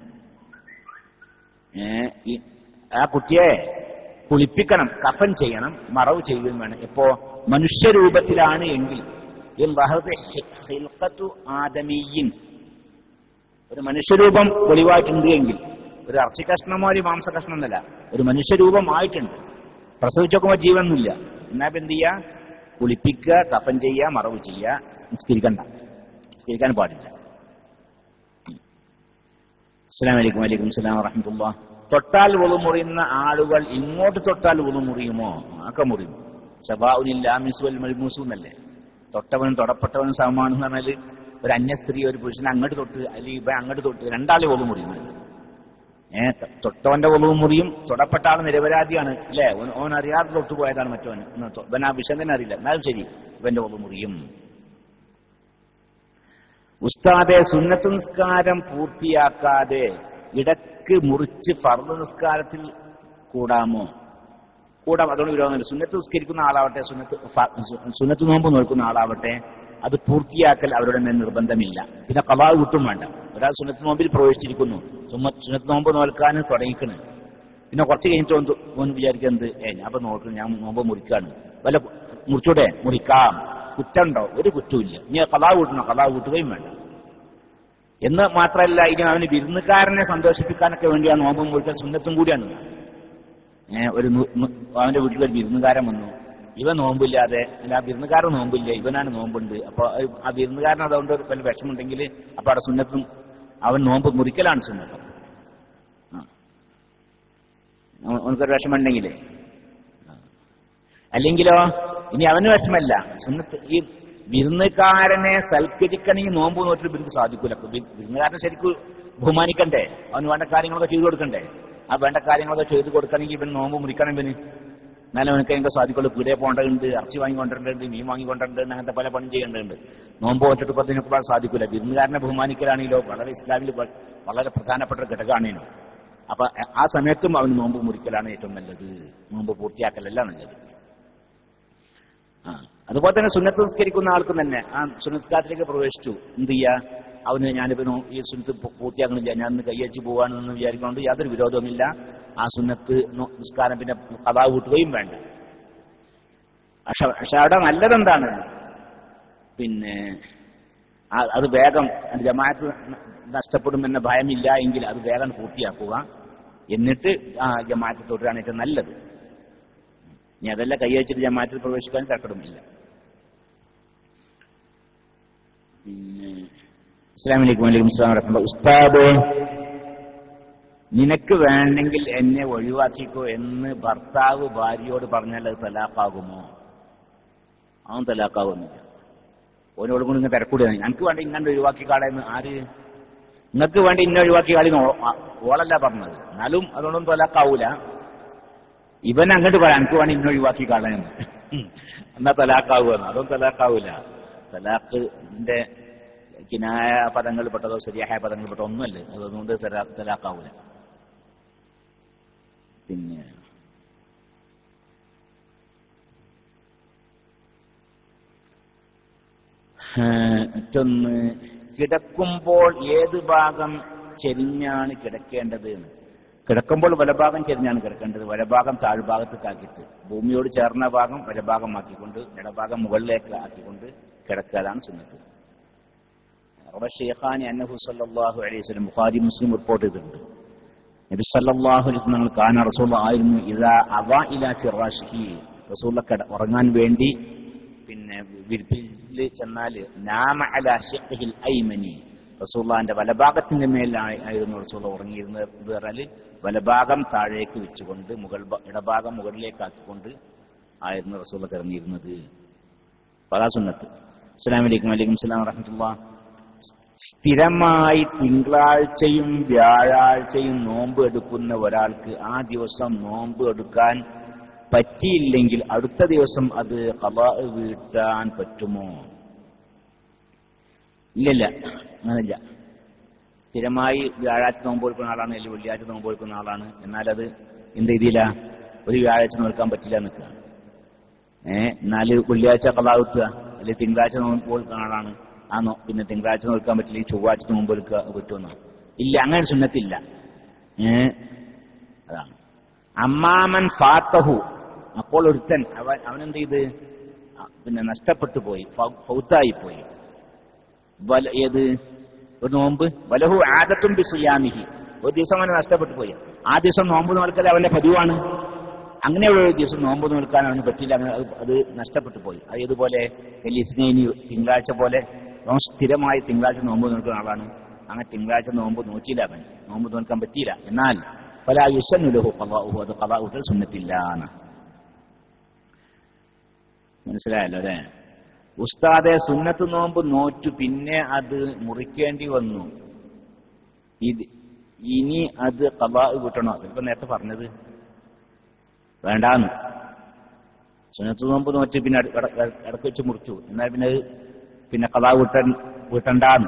ഏ, ഈ ആ കുട്ടിയെ കുളിപ്പിക്കണം കഫൻ ചെയ്യണം മറവ് ചെയ്യുകയും വേണം എപ്പോ മനുഷ്യരൂപത്തിലാണ് എങ്കിൽ ഇൻ വഹദ് ഹി- ഹിൽഖത്തു ആദമീയിൻ ഒരു മനുഷ്യരൂപം വെളിവായിട്ടുണ്ട് എങ്കിൽ ഒരു ഇറച്ചി കഷ്ണമോ ഒരു മാംസ കഷ്ണം എന്നല്ല ഒരു മനുഷ്യരൂപം ആയിട്ടുണ്ട് പ്രസവിച്ച് നോക്കുമ്പോൾ ജീവനൊന്നുമില്ല എന്നാ ഇപ്പൊ എന്ത് ചെയ്യുക കുളിപ്പിക്കുക കഫൻ ചെയ്യുക മറവ് ചെയ്യുക നിസ്കരിക്കണ്ട നിസ്കരിക്കാൻ പാടില്ല അസ്സലാമു അലൈക്കും വലൈക്കും സ്ലാം വറഹമത്തുള്ള തൊട്ടാൽ ഒളു മുറിയുന്ന ആളുകൾ ഇങ്ങോട്ട് തൊട്ടാൽ ഒളു മുറിയുമോ ഒക്കെ മുറിയും സബാഉനില്ല മിസുവൽ മൽമൂസു എന്നല്ലേ തൊട്ടവനും തൊടപ്പെട്ടവനും സമമാണെന്ന് പറഞ്ഞാൽ ഒരു അന്യ സ്ത്രീ ഒരു പുരുഷനെ അങ്ങോട്ട് തൊട്ട് അല്ലെങ്കിൽ ഇവ അങ്ങോട്ട് തൊട്ട് രണ്ടാളെ ഒളു മുറിയും ഏ തൊട്ടവന്റെ ഒളവ് മുറിയും തൊടപ്പെട്ട ആൾ നിരപരാധിയാണ് അല്ലേ ഓൻ ഓൻ അറിയാതെ തൊട്ട് പോയതാണ് മറ്റവൻ എന്ന് തൊ- ഇവൻ ആ വിഷയം തന്നെ അറിയില്ല എന്നാലും ശരി ഇവന്റെ ഒളവ് മുറിയും ഉസ്താദെ സുന്നത്ത് നിസ്കാരം പൂർത്തിയാക്കാതെ ഇടക്ക് മുറിച്ച് ഫർദ് നിസ്കാരത്തിൽ കൂടാമോ കൂടാം അതുകൊണ്ട് വിരോധമില്ല സുന്നത്ത് നിസ്കരിക്കുന്ന ആളാവട്ടെ സുന്നത്ത് ഫ- സു- സുന്നത്ത് നോമ്പ് നോക്കുന്ന ആളാവട്ടെ അത് പൂർത്തിയാക്കൽ അവരുടെ മേൽ നിർബന്ധമില്ല പിന്നെ കവാവ് കിട്ടും വേണ്ട ഒരാൾ സുന്നത്ത് നോമ്പിൽ പ്രവേശിച്ചിരിക്കുന്നു സുമ- സുന്നത്ത് നോമ്പ് നോൽക്കാൻ തുടങ്ങിക്കണ് പിന്നെ കുറച്ച് കഴിഞ്ഞിട്ട് ഒന്ന് ഒന്ന് വിചാരിക്കുന്നത് ഏ ഞാൻ അപ്പൊ നോക്കണം ഞാൻ നോമ്പ് മുറിക്കാണ് വല്ല കു- മുറിച്ചൂടെ മുറിക്കാം കുറ്റമുണ്ടോ ഒരു കുറ്റമില്ല ഇനി കലാവ് കൂട്ടണോ കലാവ് കൂട്ടുകയും വേണ്ട എന്ന് മാത്രമല്ല ഇനി അവന് വിരുന്നുകാരനെ സന്തോഷിപ്പിക്കാനൊക്കെ വേണ്ടിയാണ് നോമ്പ് മുറിക്കാൻ സുന്നത്തും കൂടിയാണ് ഏ, ഒരു നു- നു- അവന്റെ വീട്ടിൽ ഒരു വിരുന്നുകാരൻ വന്നു ഇവൻ നോമ്പില്ലാതെ അല്ല ആ വിരുന്നുകാരൻ നോമ്പില്ല ഇവനാണ് നോമ്പുണ്ട് അപ്പൊ ആ വിരുന്നുകാരൻ അതുകൊണ്ട് ഒരു വല്ല വിഷമുണ്ടെങ്കിൽ അപ്പൊ അവിടെ സുന്നത്തും അവൻ നോമ്പ് മുറിക്കലാണ് സുന്നത്ത് ആ. അവ- അവനക്കൊരു വിഷമുണ്ടെങ്കിലേ ആ. അല്ലെങ്കിലോ ഇനി അവന് വിഷമല്ല സുന്നത്ത് ഈ വിരുന്നുകാരനെ സൽക്കരിക്കണമെങ്കിൽ നോമ്പ് നോറ്റിട്ട് ഇവർക്ക് സാധിക്കൂല അപ്പൊ വി- വിരുന്നുകാരനെ ശരിക്കും ബഹുമാനിക്കണ്ടേ അവന് വേണ്ട കാര്യങ്ങളൊക്കെ ചെയ്തു കൊടുക്കണ്ടേ ആ വേണ്ട കാര്യങ്ങളൊക്കെ ചെയ്തു കൊടുക്കണമെങ്കിൽ ഇവൻ നോമ്പ് മുറിക്കണം ഇവന് എന്നാലും അവനക്ക് അതിന്റെ സാധിക്കുള്ളൂ പീടിയെ പോകേണ്ടതുണ്ട് ഇറച്ചി വാങ്ങിക്കൊണ്ടിട്ടുണ്ട് മീൻ വാങ്ങിക്കൊണ്ടിട്ടുണ്ട് അങ്ങനത്തെ പല പണി ചെയ്യേണ്ടതുണ്ട് നോമ്പ് വെച്ചിട്ട് പതിനൊക്കെ സാധിക്കില്ല വിരുന്നുകാരനെ ബഹുമാനിക്കലാണെങ്കിലോ വളരെ ഇസ്ലാമിൽ വ- വളരെ പ്രധാനപ്പെട്ട ഒരു ഘടകമാണേനോ അപ്പൊ ആ സമയത്തും അവന് നോമ്പ് മുറിക്കലാണ് ഏറ്റവും നല്ലത് നോമ്പ് പൂർത്തിയാക്കലല്ല നല്ലത് ആ അതുപോലെ തന്നെ സുന്നത്ത് നിസ്കരിക്കുന്ന ആൾക്കും തന്നെ ആ സുന്നസ്കാരത്തിലേക്ക് പ്രവേശിച്ചു എന്ത് ചെയ്യാ അവന് ഞാനിപ്പോ നോ- ഈ സുന്നത്ത് പൂ- പൂർത്തിയാക്കണില്ല ഞാൻ ഇന്ന് കയ്യച്ച് പോവാണെന്ന് വിചാരിക്കൊണ്ട് യാതൊരു വിരോധവുമില്ല ആ സുന്നത്ത് നോ- നിസ്കാരം പിന്നെ കഥാ കൂട്ടുകയും വേണ്ട പക്ഷെ പക്ഷെ അവിടെ നല്ലതെന്താണ് പിന്നെ ആ- അത് വേഗം അത് ജമാഅത്ത് നഷ്ടപ്പെടുമെന്ന ഭയമില്ല എങ്കിൽ അത് വേഗം പൂർത്തിയാക്കുക എന്നിട്ട് ആ ജമാഅത്തിൽ തുടരാണ് ഏറ്റവും നല്ലത് ഇനി അതല്ല കൈവച്ചിട്ട് ജമാഅത്തിൽ പ്രവേശിക്കാൻ തർക്കമില്ല പിന്നെ ഇസ്ലാമിലേക്ക് വലൈക്കും ഇസ്ലാം വറഹ്മത്തുള്ളാഹി. ഉസ്താദ് നിനക്ക് വേണമെങ്കിൽ എന്നെ ഒഴിവാക്കിക്കോ എന്ന് ഭർത്താവ് ഭാര്യയോട് പറഞ്ഞാൽ അത് തലാഖാകുമോ അവൻ തലാഖാകുന്നില്ല ഓനോട് കൂടി ഇങ്ങനെ തിരക്കൂടിയാണ് ഞങ്ങൾക്ക് വേണ്ടി ഇങ്ങനെ ഒഴിവാക്കി കാളയെന്ന് ആര് നിങ്ങൾക്ക് വേണ്ടി ഇന്ന ഒഴിവാക്കി കാളി ഓളല്ല പറഞ്ഞത് എന്നാലും അതുകൊണ്ടൊന്നും തലാഖാവൂല ഇവൻ അങ്ങോട്ട് പറയാം എനിക്ക് വേണ്ടി ഇന്ന ഒഴിവാക്കി കാളയെന്ന് എന്നാ തലാഖാവുമെന്ന് അതൊന്നും തലാഖാവൂല തലാഖിന്റെ കിനായ പദങ്ങൾ പെട്ടതോ ശരിയായ പദങ്ങൾ പെട്ടോ ഒന്നുമല്ല അതുകൊണ്ട് തലാ- തലാഖാവൂല പിന്നെ ആ, മറ്റൊന്ന് കിടക്കുമ്പോൾ ഏത് ഭാഗം ചെരിഞ്ഞാണ് കിടക്കേണ്ടത് എന്ന് കിടക്കുമ്പോൾ വലഭാഗം ചെരിഞ്ഞാണ് കിടക്കേണ്ടത് വലഭാഗം താഴ്ഭാഗത്തേക്ക് ആക്കിയിട്ട് ഭൂമിയോട് ചേർന്ന ഭാഗം വലഭാഗമാക്കിക്കൊണ്ട് ഇടഭാഗം മുകളിലേക്ക് ആക്കിക്കൊണ്ട് കിടക്കുക അതാണ് സുന്നത്ത് അവിടെ ഷെയ്ഖാനി അന്നഹു സല്ലല്ലാഹു അലൈഹി വസല്ലം ബുഖാരി മുസ്ലിം റിപ്പോർട്ട് ചെയ്തിട്ടുണ്ട് നബി സല്ലല്ലാഹു അലൈഹി വസല്ലം കാന റസൂൽ ആയിരുന്നു ഇദാ അവ ഇലാ ഫിറാഷിഹി റസൂൽ കട ഉറങ്ങാൻ വേണ്ടി പിന്നെ വിരിപ്പിൽ ചെന്നാൽ നാമ അലാ ഷിഖ്ഹിൽ ഐമനി റസൂള്ളാന്റെ വലഭാഗത്തിന്റെ മേലായിരുന്നു റസൂൽ ഉറങ്ങിയിരുന്നത് എന്ന് പറഞ്ഞാൽ വലഭാഗം താഴേക്ക് വെച്ചുകൊണ്ട് മുകൾ ഭ- ഇടഭാഗം മുകളിലേക്ക് ആക്കിക്കൊണ്ട് ആയിരുന്നു റസൂൽ കിടന്നിരുന്നത് പതാ സുന്നത്ത് അസ്സലാമു അലൈക്കും വലൈക്കും സ്ലാം വറഹമത്തുള്ള സ്ഥിരമായി തിങ്കളാഴ്ചയും വ്യാഴാഴ്ചയും നോമ്പ് എടുക്കുന്ന ഒരാൾക്ക് ആ ദിവസം നോമ്പ് എടുക്കാൻ പറ്റിയില്ലെങ്കിൽ അടുത്ത ദിവസം അത് ഖലാ വീട്ടാൻ പറ്റുമോ ഇല്ലില്ല അങ്ങനില്ല സ്ഥിരമായി വ്യാഴാഴ്ച നോമ്പ് എടുക്കുന്ന ആളാണ് അല്ലെങ്കിൽ വെള്ളിയാഴ്ച നോമ്പ് എടുക്കുന്ന ആളാണ് എന്നാൽ അത് എന്ത് രീതിയില ഒരു വ്യാഴാഴ്ച നോക്കാൻ പറ്റില്ല നിൽക്കുക ഏഹ് എന്നാല് വെള്ളിയാഴ്ച കളാ കിട്ടുക അല്ലെങ്കിൽ തിങ്കളാഴ്ച നോമ്പ് എടുക്കുന്ന ആളാണ് ആ നോ പിന്നെ തിങ്കളാഴ്ച നോക്കാൻ പറ്റില്ല ചൊവ്വാഴ്ച നോമ്പ് എടുക്കുക പറ്റുമെന്നോ ഇല്ല അങ്ങനെ സുന്നത്തില്ല ഏഹ് അതാണ് അമ്മാമൻ ഫാത്തഹു അപ്പോൾ ഒരുത്തൻ അവൻ അവനെന്ത് ചെയ്ത് ആ, പിന്നെ നഷ്ടപ്പെട്ടു പോയി ഫൗ- ഫൗത്തായി പോയി വല ഏത് ഒരു നോമ്പ് വലഹു ആദത്തും ബിസുയാമിഹി ഒരു ദിവസം അവന് നഷ്ടപ്പെട്ടു പോയി ആ ദിവസം നോമ്പ് നോൽക്കൽ അവന്റെ പതിവാണ് അങ്ങനെയുള്ള ഒരു ദിവസം നോമ്പ് നോൽക്കാൻ അവന് പറ്റില്ല അങ്ങനെ അത് അത് നഷ്ടപ്പെട്ടു പോയി അത് ഏതുപോലെ ലിസ്നൈനി തിങ്കളാഴ്ച പോലെ അവൻ സ്ഥിരമായി തിങ്കളാഴ്ച നോമ്പ് നോക്കുന്ന ആളാണ് അങ്ങനെ തിങ്കളാഴ്ച നോമ്പ് നോക്കിയില്ല അവൻ നോമ്പ് നോക്കാൻ പറ്റിയില്ല എന്നാൽ പല യുസന്നുലഹു കലാഹു അത് കലാഹുകൾ സുന്നത്തില്ല എന്ന് മനസ്സിലായല്ലോ അല്ലേ ഉസ്താദെ സുന്നത്ത് നോമ്പ് നോറ്റു പിന്നെ അത് മുറിക്കേണ്ടി വന്നു ഇത് ഇനി അത് കലാ വിട്ടണോ ചിലപ്പോ നേരത്തെ പറഞ്ഞത് വേണ്ടാന്ന് സുന്നത്ത് നോമ്പ് നോറ്റ് പിന്നെ അട- അട- ഇടക്ക് വെച്ച് മുറിച്ചു എന്നാൽ പിന്നെ അത് പിന്നെ കലാ വിട്ടൻ വിട്ടണ്ടാന്ന്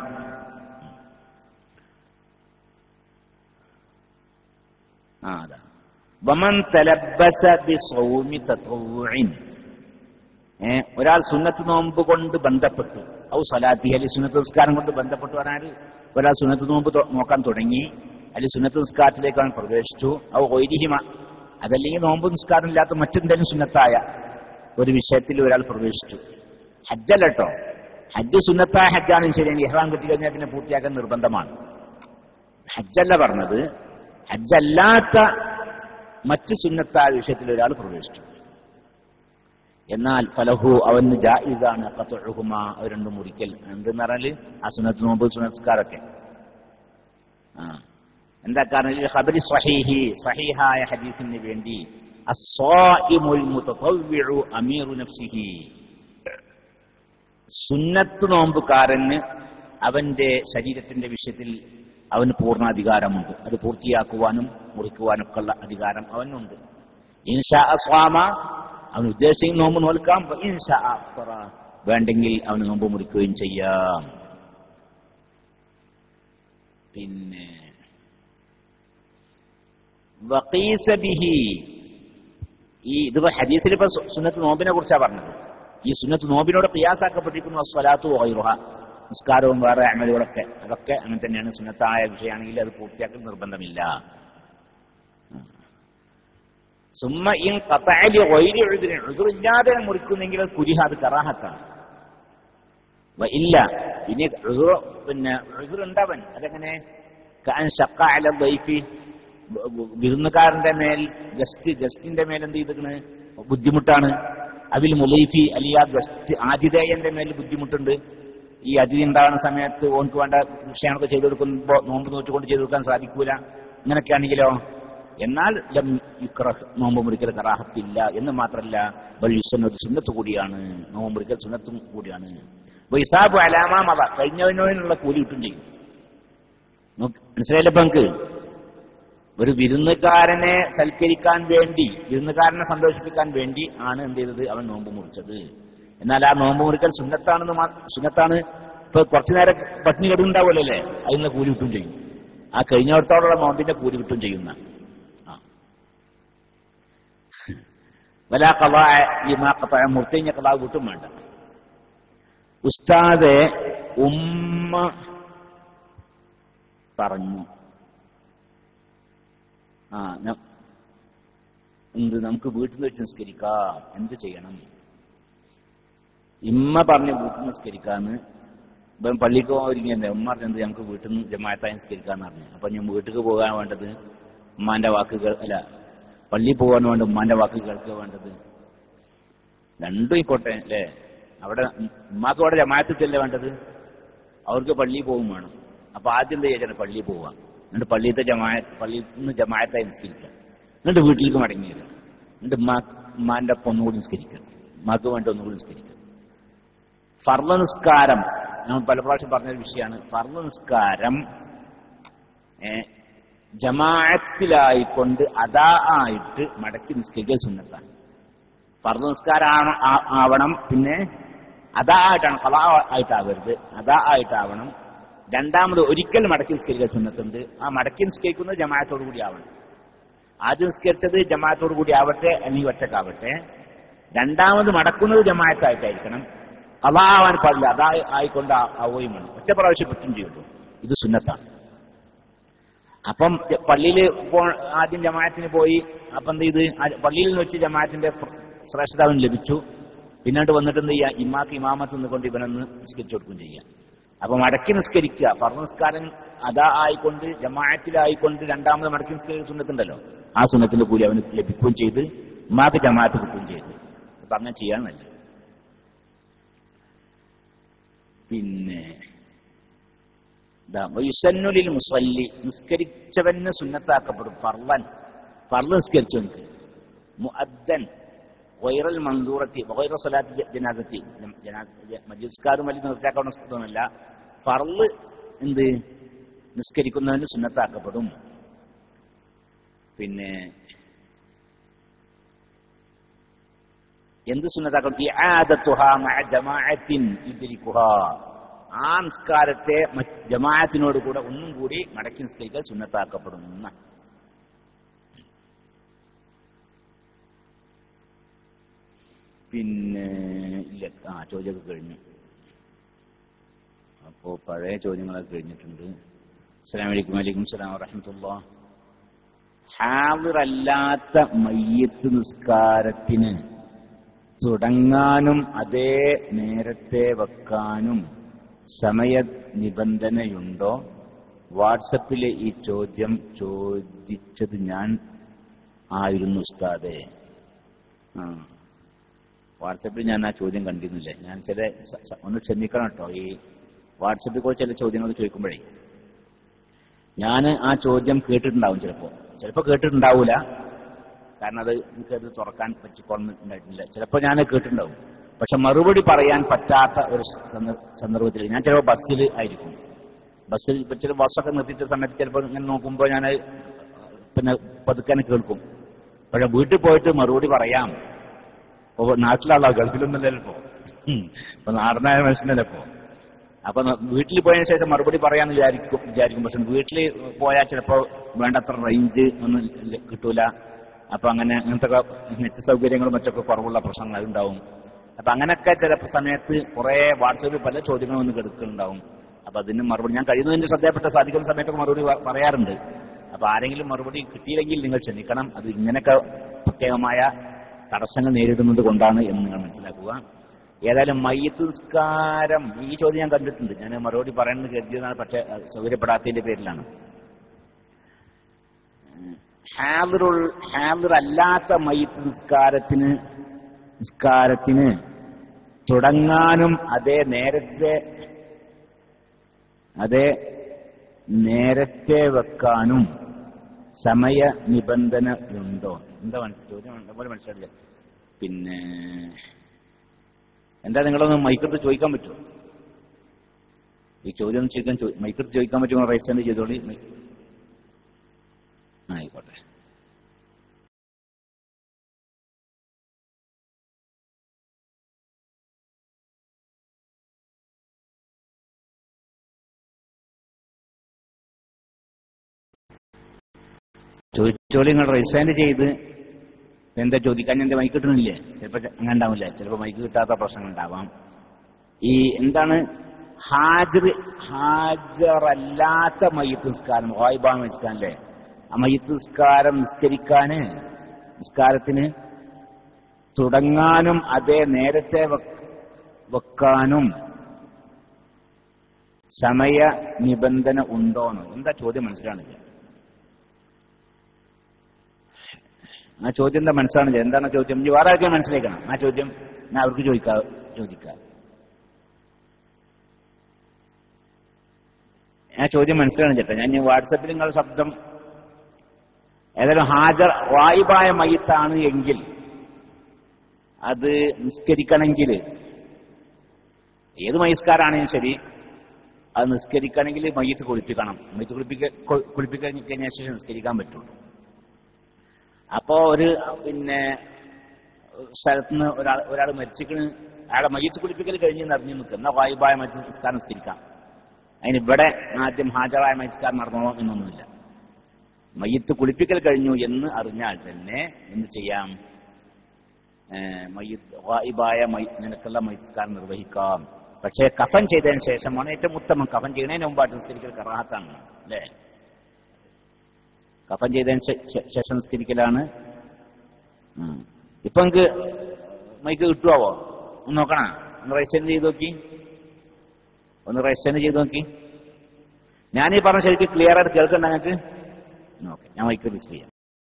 ആ അതാ വമൻ തലബസ ബിസൗമി തത്വഉഇൻ ഏ, ഒരാൾ സുന്നത്ത് നോമ്പ് കൊണ്ട് ബന്ധപ്പെട്ടു ഔ സലാത്തി അല്ലെങ്കിൽ സുന്നത്ത് നിസ്കാരം കൊണ്ട് ബന്ധപ്പെട്ടു പറഞ്ഞാൽ ഒരാൾ സുന്നത്ത് നോമ്പ് തൊ- നോക്കാൻ തുടങ്ങി അല്ലെങ്കിൽ സുന്നത്ത് നിസ്കാരത്തിലേക്ക് അവൻ പ്രവേശിച്ചു ഔ ഒയ്രിഹിമ അതല്ലെങ്കിൽ നോമ്പ് നിസ്കാരം ഇല്ലാത്ത മറ്റെന്തെങ്കിലും സുന്നത്തായ ഒരു വിഷയത്തിൽ ഒരാൾ പ്രവേശിച്ചു ഹജ്ജല്ല കേട്ടോ ഹജ്ജ് സുന്നത്തായ ഹജ്ജാണെന്ന് ശരി ഇഹ്റാം കിട്ടി കഴിഞ്ഞാൽ പിന്നെ പൂർത്തിയാക്കാൻ നിർബന്ധമാണ് ഹജ്ജല്ല പറഞ്ഞത് ഹജ്ജല്ലാത്ത മറ്റ് സുന്നത്തായ വിഷയത്തിൽ ഒരാൾ പ്രവേശിച്ചു എന്നാൽ ഫലഹു അവന് ജായിസാണ് ഖത്ഉഹുമ അത് രണ്ടും മുറിക്കൽ എന്തെന്ന് പറഞ്ഞാല് ആ സുന്നത്ത് നോമ്പ് സുന്നസ്കാരൊക്കെ ആ എന്താ കാരണം ഈ ഖബരി സ്വഹീഹി സ്വഹീഹായ ഹദീസിന് വേണ്ടി അസ്സായിമുൽ മുതതവ്വിഉ അമീറു നഫ്സിഹി സുന്നത്ത് നോമ്പുകാരന് അവന്റെ ശരീരത്തിന്റെ വിഷയത്തിൽ അവന് പൂർണ്ണാധികാരമുണ്ട് അത് പൂർത്തിയാക്കുവാനും മുറിക്കുവാനൊക്കെ ഉള്ള അധികാരം അവനുണ്ട് ഇൻഷാ അസ്വാമ അവൻ ഉദ്ദേശിക്കുന്ന നോമ്പ് നോൽക്കാം ഇൻഷാ അഫ്തറ. വേണ്ടെങ്കിൽ അവന് നോമ്പ് മുറിക്കുകയും ചെയ്യാം പിന്നെ വഖീസ ബിഹി ഈ ഇത് ഹദീസിൽ ഇപ്പൊ സു- സുന്നത്ത് നോമ്പിനെ കുറിച്ചാണ് പറഞ്ഞത് ഈ സുന്നത്ത് നോമ്പിനോട് പ്രയാസാക്കപ്പെട്ടിരിക്കുന്നു അസ്വലാത്തു വൈറുഹ നിസ്കാരവും വേറെ അമലുകളൊക്കെ അതൊക്കെ അങ്ങനെ തന്നെയാണ് സുന്നത്തായ വിഷയമാണെങ്കിൽ അത് പൂർത്തിയാക്കൽ നിർബന്ധമില്ല സുമ്മ ഇൻ കത്തഅലി ഗൈരി ഉദ്രിൻ ഉദ്രില്ലാതെ മുറിക്കുന്നെങ്കിൽ അത് കുരിഹ അത് കറാഹത്താണ് വ ഇല്ല ഇനി ഉസുർ പിന്നെ ഉസുർ ഉണ്ടവൻ അതെങ്ങനെ കാൻ ഷക്ക അല ദൈഫി ബ- ബ- വിരുന്നുകാരന്റെ മേൽ ഗസ്റ്റ് ഗസ്റ്റിന്റെ മേൽ എന്ത് ചെയ്തിക്കണ് ബുദ്ധിമുട്ടാണ് അതിൽ മുലൈഫി അല്ലെങ്കിൽ ആ ഗസ്റ്റ് ആതിഥേയന്റെ മേൽ ബുദ്ധിമുട്ടുണ്ട് ഈ അതിഥി ഉണ്ടാകുന്ന സമയത്ത് ഓർക്ക് വേണ്ട വിഷയങ്ങളൊക്കെ ചെയ്തു കൊടുക്കുമ്പോൾ നോമ്പ് നോറ്റുകൊണ്ട് ചെയ്തു കൊടുക്കാൻ സാധിക്കൂല ഇങ്ങനെയൊക്കെയാണെങ്കിലോ എന്നാൽ ലം യുക്രഹ് നോമ്പ് മുറിക്കൽ കറാഹത്തില്ല എന്ന് മാത്രമല്ല ബൽയുസന്നത് സുന്നത്ത് കൂടിയാണ് നോമ്പ് മുറിക്കൽ സുന്നത്തും കൂടിയാണ് വൈസാബ് അലാമാ മത കഴിഞ്ഞവനുള്ള കൂലി കിട്ടും ചെയ്യും നോക്ക് മനസ്സിലായില്ല ഇപ്പൊ നമുക്ക് ഒരു വിരുന്നുകാരനെ സൽക്കരിക്കാൻ വേണ്ടി വിരുന്നുകാരനെ സന്തോഷിപ്പിക്കാൻ വേണ്ടി ആണ് എന്ത് ചെയ്തത് അവൻ നോമ്പ് മുറിച്ചത് എന്നാൽ ആ നോമ്പ് മുറിക്കൽ സുന്നത്താണെന്ന് മാ- സുന്നത്താണ് ഇപ്പൊ കുറച്ചു നേരം പട്ടിണി കിടന്നുണ്ടാവുമല്ലോ അല്ലേ അതിനുള്ള കൂലി കിട്ടും ചെയ്യും ആ കഴിഞ്ഞവർത്തോടുള്ള നോമ്പിന്റെ കൂലി കിട്ടും ചെയ്യുന്ന ആ വലാ കലാ ലിമാ ഖതഅ മുറിച്ചഴിഞ്ഞ കലാ കിട്ടും വേണ്ട ഉസ്താദെ ഉമ്മ പറഞ്ഞു ആ ന- എന്ത് നമുക്ക് വീട്ടിൽ നിന്ന് വെച്ച് നിസ്കരിക്കാം എന്ത് ചെയ്യണം ഇമ്മ പറഞ്ഞ് വീട്ടിൽ നിന്ന് നിസ്കരിക്കാന്ന് ഇപ്പം പള്ളിക്ക് പോകാൻ ഒരുങ്ങിയല്ലേ ഉമ്മ പറഞ്ഞത് നമുക്ക് വീട്ടിൽ നിന്ന് ജമായത്തായി നിസ്കരിക്കാന്ന് പറഞ്ഞു അപ്പൊ ഞാൻ വീട്ടിൽ പോകാൻ വേണ്ടത് ഉമ്മാന്റെ വാക്കുകൾ അല്ല പള്ളിയിൽ പോകാൻ വേണ്ട ഉമ്മാന്റെ വാക്ക് കേൾക്കുക വേണ്ടത് രണ്ടും ആയിക്കോട്ടെ അല്ലേ അവിടെ ഉമ്മാക്ക് അവിടെ ജമായത്തിട്ടല്ലേ വേണ്ടത് അവർക്ക് പള്ളിയിൽ പോകും വേണം അപ്പൊ ആദ്യം എന്താ ചെയ്യണം പള്ളിയിൽ പോവുക എന്നിട്ട് പള്ളിയിലത്തെ ജമായ പള്ളിയിൽ നിന്ന് ജമായത്തായി നിസ്കരിക്കുക എന്നിട്ട് വീട്ടിലേക്ക് മടങ്ങി വരിക എന്നിട്ട് ഉമ്മ ഉമ്മാന്റെ ഒപ്പം ഒന്നുകൂടി നിസ്കരിക്കുക ഉമ്മാക്ക് വേണ്ടി ഒന്നുകൂടി നിസ്കരിക്കുക ഫർള നിസ്കാരം നമ്മൾ പല പ്രാവശ്യം പറഞ്ഞൊരു വിഷയമാണ് ഫർള നിസ്കാരം ഏ, ജമാഅത്തിലായിക്കൊണ്ട് അതാ ആയിട്ട് മടക്കി നിസ്കരിക്കൽ സുന്നത്താണ് ഫർദ് നിസ്കാരം ആവണം പിന്നെ അതാ ആയിട്ടാണ് കലാ ആയിട്ടാവരുത് അതാ ആയിട്ടാവണം രണ്ടാമത് ഒരിക്കൽ മടക്കി നിസ്കരിക്കൽ സുന്നത്തുണ്ട് ആ മടക്കി നിസ്കരിക്കുന്നത് ജമാഅത്തോടു കൂടി ആവണം ആദ്യം നിസ്കരിച്ചത് ജമാഅത്തോടു കൂടി ആവട്ടെ അല്ലെങ്കിൽ ഒറ്റക്കാവട്ടെ രണ്ടാമത് മടക്കുന്നത് ജമാഅത്തായിട്ടായിരിക്കണം കലാ ആവാൻ പാടില്ല അതാ ആയിക്കൊണ്ട് ആ- ആവുകയും വേണം ഒറ്റ പ്രാവശ്യം പറ്റും ചെയ്യുള്ളൂ ഇത് സുന്നത്താണ് അപ്പം പള്ളിയിൽ പോ ആദ്യം ജമാഅത്തിന് പോയി അപ്പം എന്ത് ചെയ്ത് ആ പള്ളിയിൽ നിന്ന് വെച്ച് ജമാഅത്തിന്റെ ശ്രേഷ്ഠത അവന് ലഭിച്ചു പിന്നീട് വന്നിട്ട് എന്ത് ചെയ്യുക ഇമാക്ക് ഇമാമത്ത് നിന്നുകൊണ്ട് ഇവനൊന്ന് നിസ്കരിച്ചു കൊടുക്കുകയും ചെയ്യാം അപ്പൊ മടക്കി നിസ്കരിക്കുക പറഞ്ഞ നിസ്കാരം അതാ ആയിക്കൊണ്ട് ജമാഅത്തിലായിക്കൊണ്ട് രണ്ടാമത് മടക്കി നിസ്കരിക്കുന്ന സുന്നത്തുണ്ടല്ലോ ആ സുന്നത്തിന്റെ കൂലി അവന് ലഭിക്കുകയും ചെയ്ത് ഇമാക്ക് ജമാഅത്ത് കിട്ടുകയും ചെയ്തു അപ്പൊ അങ്ങനെ ചെയ്യാൻ നല്ലത് പിന്നെ യുസന്നുലിൽ മുസല്ലി നിസ്കരിച്ചവന് സുന്നത്താക്കപ്പെടും ഫർളൻ ഫർള് നിസ്കരിച്ചവൻക്ക് മുഅദ്ദൻ വൈറൽ മന്ദൂറത്തി വൈറ സ്വലാത്ത് ജനാസത്തി മജീസ്കാരും വലിയ നിർത്താക്കാവുന്ന സ്ഥലമല്ല ഫർള് എന്ത് നിസ്കരിക്കുന്നവന് സുന്നത്താക്കപ്പെടും പിന്നെ എന്ത് സുന്നത്താക്കണം ഇആദത്തുഹാ മഅ ജമാഅത്തിൻ യുദ്രിക്കുഹാ ആ നിസ്കാരത്തെ മറ്റ് ജമാഅത്തിനോട് കൂടെ ഒന്നും കൂടി മടക്കി നിസ്കരിക്കൽ സുന്നത്താക്കപ്പെടുന്ന പിന്നെ ഇല്ല ആ ചോദ്യമൊക്കെ കഴിഞ്ഞു അപ്പോ പഴയ ചോദ്യങ്ങളൊക്കെ കഴിഞ്ഞിട്ടുണ്ട് അസ്സലാമു അലൈക്കും വലൈക്കും സ്സലാം വറഹമത്തുള്ള ഹാവിറല്ലാത്ത മയ്യത്ത് നിസ്കാരത്തിന് തുടങ്ങാനും അതേ നേരത്തെ വെക്കാനും സമയ നിബന്ധനയുണ്ടോ വാട്സപ്പിലെ ഈ ചോദ്യം ചോദിച്ചത് ഞാൻ ആയിരുന്നു ഉസ്താദെ ആ വാട്സപ്പിൽ ഞാൻ ആ ചോദ്യം കണ്ടിരുന്നില്ല ഞാൻ ചില സ- സ- ഒന്ന് ക്ഷമിക്കണം കേട്ടോ ഈ വാട്സപ്പിൽ കൂടെ ചില ചോദ്യങ്ങൾ ചോദിക്കുമ്പോഴേ ഞാൻ ആ ചോദ്യം കേട്ടിട്ടുണ്ടാവും ചിലപ്പോൾ ചിലപ്പോൾ കേട്ടിട്ടുണ്ടാവൂല കാരണം അത് എനിക്കത് തുറക്കാൻ പറ്റിക്കൊള്ളുന്നുണ്ടായിട്ടില്ല ചിലപ്പോൾ ഞാൻ കേട്ടിട്ടുണ്ടാവും പക്ഷെ മറുപടി പറയാൻ പറ്റാത്ത ഒരു സന്ദ- സന്ദർഭത്തിൽ ഞാൻ ചിലപ്പോൾ ബസ്സിൽ ആയിരിക്കും ബസ്സിൽ ഇപ്പൊ ചില ബസ്സൊക്കെ നിർത്തിച്ച സമയത്ത് ചിലപ്പോൾ ഇങ്ങനെ നോക്കുമ്പോൾ ഞാൻ പിന്നെ പതുക്കനെ കേൾക്കും പക്ഷെ വീട്ടിൽ പോയിട്ട് മറുപടി പറയാം ഇപ്പൊ നാട്ടിലുള്ള ഗൾഫിലൊന്നുമല്ലല്ലോ ഇപ്പോ ഉം. ഇപ്പൊ നാടനായ മനുഷ്യനല്ലേ ഇപ്പോ അപ്പൊ ന- വീട്ടിൽ പോയതിനു ശേഷം മറുപടി പറയാന്ന് വിചാരിക്കും വിചാരിക്കും പക്ഷെ വീട്ടിൽ പോയാൽ ചിലപ്പോൾ വേണ്ടത്ര റേഞ്ച് ഒന്നും ഇല്ല- കിട്ടൂല അപ്പൊ അങ്ങനെ അങ്ങനത്തെ നെറ്റ് സൗകര്യങ്ങളും മറ്റൊക്കെ കുറവുള്ള പ്രശ്നങ്ങൾ ഉണ്ടാവും അപ്പൊ അങ്ങനെയൊക്കെ ചില സമയത്ത് കുറെ വാട്സപ്പിൽ പല ചോദ്യങ്ങളും ഒന്ന് കെടുക്കുന്നുണ്ടാവും അപ്പൊ അതിന് മറുപടി ഞാൻ കഴിയുന്നതിന്റെ ശ്രദ്ധയപ്പെട്ട സാധിക്കുന്ന സമയത്തൊക്കെ മറുപടി പ- പറയാറുണ്ട് അപ്പൊ ആരെങ്കിലും മറുപടി കിട്ടിയില്ലെങ്കിൽ നിങ്ങൾ ക്ഷമിക്കണം അത് ഇങ്ങനെയൊക്കെ പ്രത്യേകമായ തടസ്സങ്ങൾ നേരിടുന്നത് കൊണ്ടാണ് എന്ന് നിങ്ങൾ മനസ്സിലാക്കുക ഏതായാലും മയ്യത്ത് നിസ്കാരം ഈ ചോദ്യം ഞാൻ കണ്ടിട്ടുണ്ട് ഞാൻ മറുപടി പറയണമെന്ന് കരുതിയതാണ് പക്ഷെ അത് സൗകര്യപ്പെടാത്തതിന്റെ പേരിലാണ് ഹാദിറുൾ ഹാദിർ അല്ലാത്ത മയ്യത്ത് നിസ്കാരത്തിന് നിസ്കാരത്തിന് തുടങ്ങാനും അതേ നേരത്തെ അതേ നേരത്തെ വെക്കാനും സമയ നിബന്ധന ഉണ്ടോ എന്താ മനസ്സി- ചോദ്യം പോലെ മനസ്സിലായില്ല പിന്നെ എന്താ നിങ്ങളൊന്ന് മൈക്കത്ത് ചോദിക്കാൻ പറ്റുമോ ഈ ചോദ്യം ഒന്ന് ചോദിക്കാൻ ചോ- മൈക്കത്ത് ചോദിക്കാൻ പറ്റുമോ റൈസ് ഹാൻഡ് ചെയ്തോളി മൈ- ആ, ആയിക്കോട്ടെ ചോദിച്ചോളി നിങ്ങൾ റൈസ് ഹാൻഡ് ചെയ്ത് എന്താ ചോദിക്കാൻ എന്റെ മൈക്ക് കിട്ടണില്ലേ ചിലപ്പോൾ അങ്ങനെ ഉണ്ടാവില്ല ചിലപ്പോൾ മൈക്ക് കിട്ടാത്ത പ്രശ്നങ്ങൾ ഉണ്ടാവാം ഈ എന്താണ് ഹാജർ ഹാജറല്ലാത്ത മയ്യത്ത് നിസ്കാരം വായ്പാന്ന് വെച്ചിട്ടല്ലേ ആ മയ്യത്ത് നിസ്കാരം നിസ്കരിക്കാന് നിസ്കാരത്തിന് തുടങ്ങാനും അതേ നേരത്തെ വെക്ക- വെക്കാനും സമയ നിബന്ധന ഉണ്ടോന്ന് എന്താ ചോദ്യം മനസ്സിലാണില്ല ആ ചോദ്യം എന്താ മനസ്സിലാണില്ല എന്താണ് ചോദ്യം ഇനി വേറെ ആർക്കും മനസ്സിലാക്കണം ആ ചോദ്യം ഞാൻ അവർക്ക് ചോദിക്കാ ചോദിക്കാം ആ ചോദ്യം മനസ്സിലാണ് ചേട്ടാ ഞാൻ വാട്സപ്പിൽ നിങ്ങളുടെ ശബ്ദം ഏതായാലും ഹാജർ വായുബായ മയ്യത്താണ് എങ്കിൽ അത് നിസ്കരിക്കണമെങ്കിൽ ഏത് മയസ്കാരാണെങ്കിലും ശരി അത് നിസ്കരിക്കണമെങ്കിൽ മയ്യത്ത് കുളിപ്പിക്കണം മയ്യത്ത് കുളിപ്പിക്ക കു- കുളിപ്പിക്കഴിഞ്ഞ് കഴിഞ്ഞ ശേഷം നിസ്കരിക്കാൻ പറ്റുള്ളൂ അപ്പോ ഒരു പിന്നെ സ്ഥലത്തുനിന്ന് ഒരാൾ ഒരാൾ മരിച്ചിക്കണ് അയാളെ മയ്യത്ത് കുളിപ്പിക്കൽ കഴിഞ്ഞ് നിറഞ്ഞു നിൽക്കുക എന്നാൽ വായുബായ മയ്യത്ത് നിസ്കാരം നിസ്കരിക്കാം അതിന് ഇവിടെ ആദ്യം ഹാജറായ മയസ്കാരം നടന്നോ എന്നൊന്നുമില്ല മയ്യത്ത് കുളിപ്പിക്കൽ കഴിഞ്ഞു എന്ന് അറിഞ്ഞാൽ തന്നെ എന്ത് ചെയ്യാം ഏഹ് മയ്യത്ത് വായിബായ മൈ നിനക്കുള്ള മയസ്കാരം നിർവഹിക്കാം പക്ഷേ കഫൻ ചെയ്തതിന് ശേഷമാണ് ഏറ്റവും ഉത്തമം കഫൻ ചെയ്യുന്നതിന് മുമ്പായിട്ട് നിസ്കരിക്കൽ കറാഹത്താണ് അല്ലേ കഫൻ ചെയ്തതിന് ശേ- ശേ- ശേഷം നിസ്കരിക്കലാണ് ഉം. ഇപ്പൊ നിങ്ങൾക്ക് മൈക്ക് കിട്ടുവോ ഒന്ന് നോക്കണ ഒന്ന് റൈസ് ചെയ്ത് നോക്കി ഒന്ന് റെജിസ്റ്റർ ചെയ്ത് നോക്കി ഞാൻ ഈ പറഞ്ഞ ശരിക്കും ക്ലിയർ ആയിട്ട് കേൾക്കണ്ട നിങ്ങൾക്ക് ഓക്കെ ഞാൻ മൈക്ക് രജിസ്റ്റർ ചെയ്യാം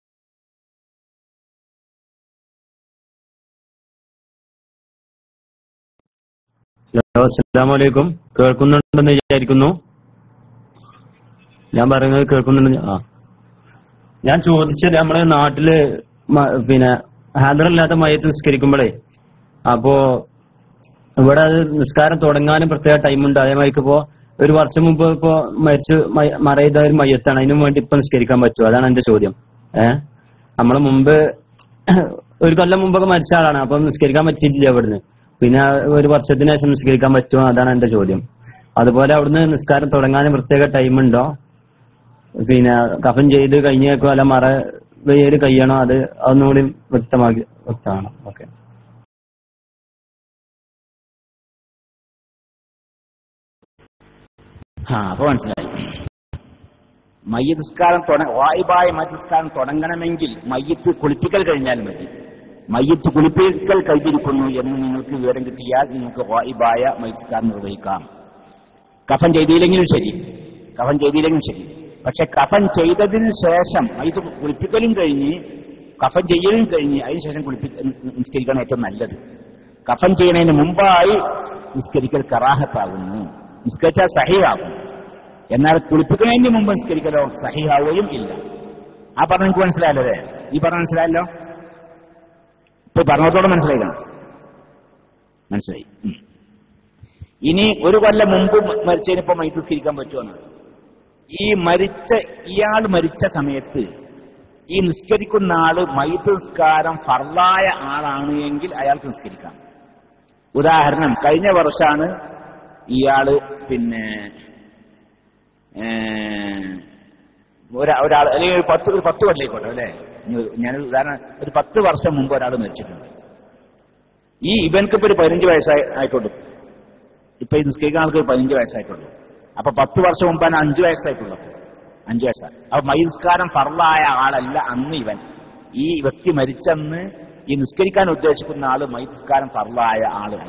ഹലോ അസ്സലാമു അലൈക്കും കേൾക്കുന്നുണ്ടെന്ന് വിചാരിക്കുന്നു ഞാൻ പറയുന്നത് കേൾക്കുന്നുണ്ട് ആ ഞാൻ ചോദിച്ചത് നമ്മളെ നാട്ടില് മ- പിന്നെ ഹാജറില്ലാത്ത മയത്ത് നിസ്കരിക്കുമ്പോഴേ അപ്പോ ഇവിടെ അത് നിസ്കാരം തുടങ്ങാനും പ്രത്യേക ടൈമുണ്ട് അതേമാതിരി ഇപ്പോ ഒരു വർഷം മുമ്പ് ഇപ്പോ മരിച്ച് മയ- മറയുന്ന ഒരു മയ്യത്താണ് അതിനു വേണ്ടി ഇപ്പൊ നിസ്കരിക്കാൻ പറ്റുമോ അതാണ് എന്റെ ചോദ്യം ഏഹ് നമ്മള് മുമ്പ് ഒരു കൊല്ലം മുമ്പൊക്കെ മരിച്ച ആളാണ് അപ്പൊ നിസ്കരിക്കാൻ പറ്റിയിട്ടില്ല ഇവിടുന്ന് പിന്നെ ഒരു വർഷത്തിന് ശേഷം നിസ്കരിക്കാൻ പറ്റുമോ അതാണ് എന്റെ ചോദ്യം അതുപോലെ അവിടുന്ന് നിസ്കാരം തുടങ്ങാനും പ്രത്യേക ടൈമുണ്ടോ പിന്നെ കഫൻ ചെയ്ത് കഴിഞ്ഞേക്കോ അല്ല മറ വെയ്യല് കഴിയണോ അത് ഒന്നുകൂടി വ്യക്തമാക്കി വ്യക്തമാണ് ഓക്കെ ആ അപ്പൊ മനസ്സിലായി മയ്യത്ത് നിസ്കാരം തുട വായുബായ മയ്യത്ത് നിസ്കാരം തുടങ്ങണമെങ്കിൽ മയ്യത്ത് കുളിപ്പിക്കൽ കഴിഞ്ഞാൽ മതി മയ്യത്ത് കുളിപ്പിക്കൽ കഴിഞ്ഞിരിക്കുന്നു എന്ന് നിങ്ങൾക്ക് വിവരം കിട്ടിയാൽ നിങ്ങൾക്ക് വായുബായ മയ്യത്ത് നിസ്കാരം നിർവഹിക്കാം കഫൻ ചെയ്തില്ലെങ്കിലും ശരി കഫൻ ചെയ്തില്ലെങ്കിലും ശരി പക്ഷെ കഫൻ ചെയ്തതിന് ശേഷം മയ്യത്ത് കുളിപ്പിക്കലും കഴിഞ്ഞ് കഫൻ ചെയ്യലും കഴിഞ്ഞ് അതിനുശേഷം കുളിപ്പി നിസ്കരിക്കണം ഏറ്റവും നല്ലത് കഫൻ ചെയ്യുന്നതിന് മുമ്പായി നിസ്കരിക്കൽ കറാഹത്താകുന്നു നിസ്കരിച്ചാൽ സഹിയാകും എന്നാൽ കുളിപ്പിക്കുന്നതിന് മുമ്പ് നിസ്കരിക്കലോ സഹിയാവുകയും ഇല്ല ആ പറഞ്ഞ എനിക്ക് മനസ്സിലായല്ലോ അല്ലേ ഈ പറഞ്ഞ മനസ്സിലായല്ലോ ഇപ്പൊ പറഞ്ഞതോടെ മനസ്സിലാക്കണം മനസ്സിലായി ഉം. ഇനി ഒരു കൊല്ലം മുമ്പ് മരിച്ചതിനിപ്പോ മൈത്ത് നിസ്കരിക്കാൻ പറ്റുമെന്ന് ഈ മരിച്ച ഇയാൾ മരിച്ച സമയത്ത് ഈ നിസ്കരിക്കുന്ന ആള് മൈത്ത് നിസ്കാരം ഫർലായ ആളാണ് എങ്കിൽ അയാൾക്ക് നിസ്കരിക്കാം ഉദാഹരണം കഴിഞ്ഞ വർഷമാണ് ഇയാള് പിന്നെ ഏഹ്, ഒരാ- ഒരാൾ അല്ലെങ്കിൽ ഒരു പത്ത് ഒരു പത്ത് കൊല്ലായിക്കോട്ടെ അല്ലേ ഇനി ഞാൻ ഉദാഹരണം ഒരു പത്ത് വർഷം മുമ്പ് ഒരാൾ മരിച്ചിട്ടുണ്ട് ഈ ഇവൻക്ക് ഇപ്പൊ ഒരു പതിനഞ്ച് വയസ്സായി ആയിട്ടുള്ളൂ ഇപ്പൊ ഈ നിസ്കരിക്കുന്ന ആൾക്ക് ഒരു പതിനഞ്ച് വയസ്സായിട്ടുള്ളൂ അപ്പൊ പത്ത് വർഷം മുമ്പാണ് അഞ്ചു വയസ്സായിട്ടുള്ളൂ അഞ്ചു വയസ്സാണ് അപ്പൊ മൈസ്കാരം ഫർലായ ആളല്ല അന്ന് ഇവൻ ഈ വ്യക്തി മരിച്ചന്ന് ഈ നിസ്കരിക്കാൻ ഉദ്ദേശിക്കുന്ന ആള് മൈസ്കാരം ഫർലായ ആള് അല്ല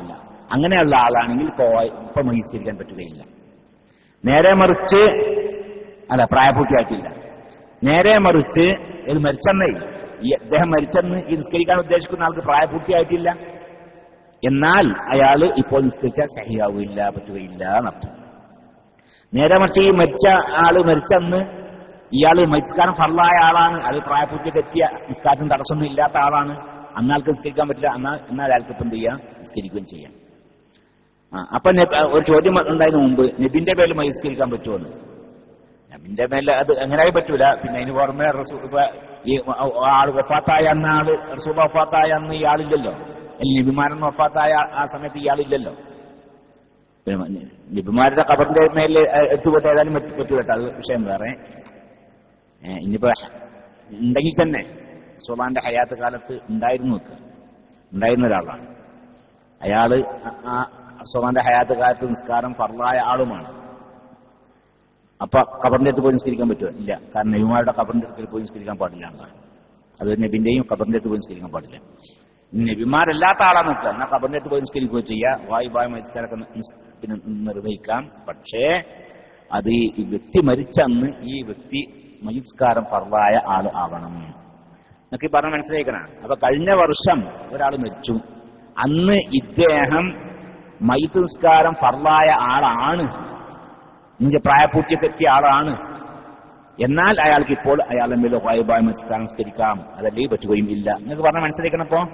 അങ്ങനെയുള്ള ആളാണെങ്കിൽ പോയി ഇപ്പൊ മഹിസ്കരിക്കാൻ പറ്റുകയില്ല നേരെ മറിച്ച് അല്ല പ്രായപൂർത്തിയായിട്ടില്ല നേരെ മറിച്ച് ഇത് മരിച്ചെന്നേ ഈ അദ്ദേഹം മരിച്ചെന്ന് ഈ നിസ്കരിക്കാൻ ഉദ്ദേശിക്കുന്ന ആൾക്ക് പ്രായപൂർത്തിയായിട്ടില്ല എന്നാൽ അയാൾ ഇപ്പോൾ നിസ്കരിച്ചാൽ സഹിയാവില്ല പറ്റുകയില്ല എന്നർത്ഥം നേരെ മറിച്ച് ഈ മരിച്ച ആള് മരിച്ചെന്ന് ഇയാൾ മരിക്കാൻ ഫറലായ ആളാണ് അത് പ്രായപൂർത്തിയൊക്കെ എത്തിയ നിസ്കാരത്തിന് തടസ്സമൊന്നും ഇല്ലാത്ത ആളാണ് അന്നാൾക്ക് നിസ്കരിക്കാൻ പറ്റില്ല എന്നാൽ എന്നാൽ അയാൾക്ക് ഇപ്പം എന്ത് ചെയ്യാം നിസ്കരിക്കുകയും ചെയ്യാം ആ അപ്പൊ നബി- ഒരു ചോദ്യം ഉണ്ടായതിനു മുമ്പ് നബിന്റെ പേരിൽ മഹിസ്കരിക്കാൻ പറ്റുമെന്ന് നബിന്റെ മേലെ അത് എങ്ങനെയായി പറ്റൂല പിന്നെ അതിന് പുറമെ റസൂ- ഇപ്പൊ ഈ ആൾ വഫാത്തായ അന്ന ആള് റസൂൽ വഫാത്തായ അന്ന് ഇയാളില്ലല്ലോ അല്ലെങ്കിൽ നബിമാരൻ വഫാത്തായ ആ സമയത്ത് ഇയാളില്ലല്ലോ പിന്നെ നബിമാരുടെ കബറിന്റെ മേലെ എത്തുപോട്ടെ ഏതായാലും പറ്റ- പറ്റൂല കേട്ടോ അത് വിഷയം വേറെ ഏ, ഇനിയിപ്പോ ഉണ്ടെങ്കിൽ തന്നെ സുലാന്റെ ഹയാത്ത് കാലത്ത് ഉണ്ടായിരുന്നു ഒക്കെ ഉണ്ടായിരുന്ന ഒരാളാണ് അയാള് ആ- ആ സുലാന്റെ ഹയാത്ത് കാലത്ത് നിസ്കാരം ഫർലായ ആളുമാണ് അപ്പൊ കബറിന്റെ അടുത്ത് പോയി നിസ്കരിക്കാൻ പറ്റുമോ ഇല്ല കാരണം നബിമാരുടെ കബറിന്റെ അടുത്ത് പോയി നിസ്കരിക്കാൻ പാടില്ല എന്നാണ് അത് നബിന്റെയും കബറിന്റെ അടുത്ത് പോയി നിസ്കരിക്കാൻ പാടില്ല ഇനി നബിമാരല്ലാത്ത ആളാണ് നിൽക്കുക എന്നാൽ കബറിന്റെ അടുത്ത് പോയി നിസ്കരിക്കുകയോ ചെയ്യുക വായു വായു മരിച്ചാലൊക്കെ പിന്നെ നിർവഹിക്കാം പക്ഷേ അത് ഈ വ്യക്തി മരിച്ചന്ന് ഈ വ്യക്തി മയുസ്കാരം ഫർലായ ആള് ആവണം എന്നൊക്കെ ഈ പറഞ്ഞ മനസ്സിലാക്കണം അപ്പൊ കഴിഞ്ഞ വർഷം ഒരാൾ മരിച്ചു അന്ന് ഇദ്ദേഹം മയ്യത്ത് നിസ്കാരം ഫർലായ ആളാണ് ഇഞ്ച പ്രായപൂർത്തിയൊക്കെ എത്തിയ ആളാണ് എന്നാൽ അയാൾക്ക് ഇപ്പോൾ അയാളുടെ മേലെ വായുബായ സംസ്കരിക്കാം അതല്ലേ പറ്റുകയും ഇല്ല നിങ്ങൾക്ക് പറഞ്ഞ മനസ്സിലാക്കണം അപ്പോ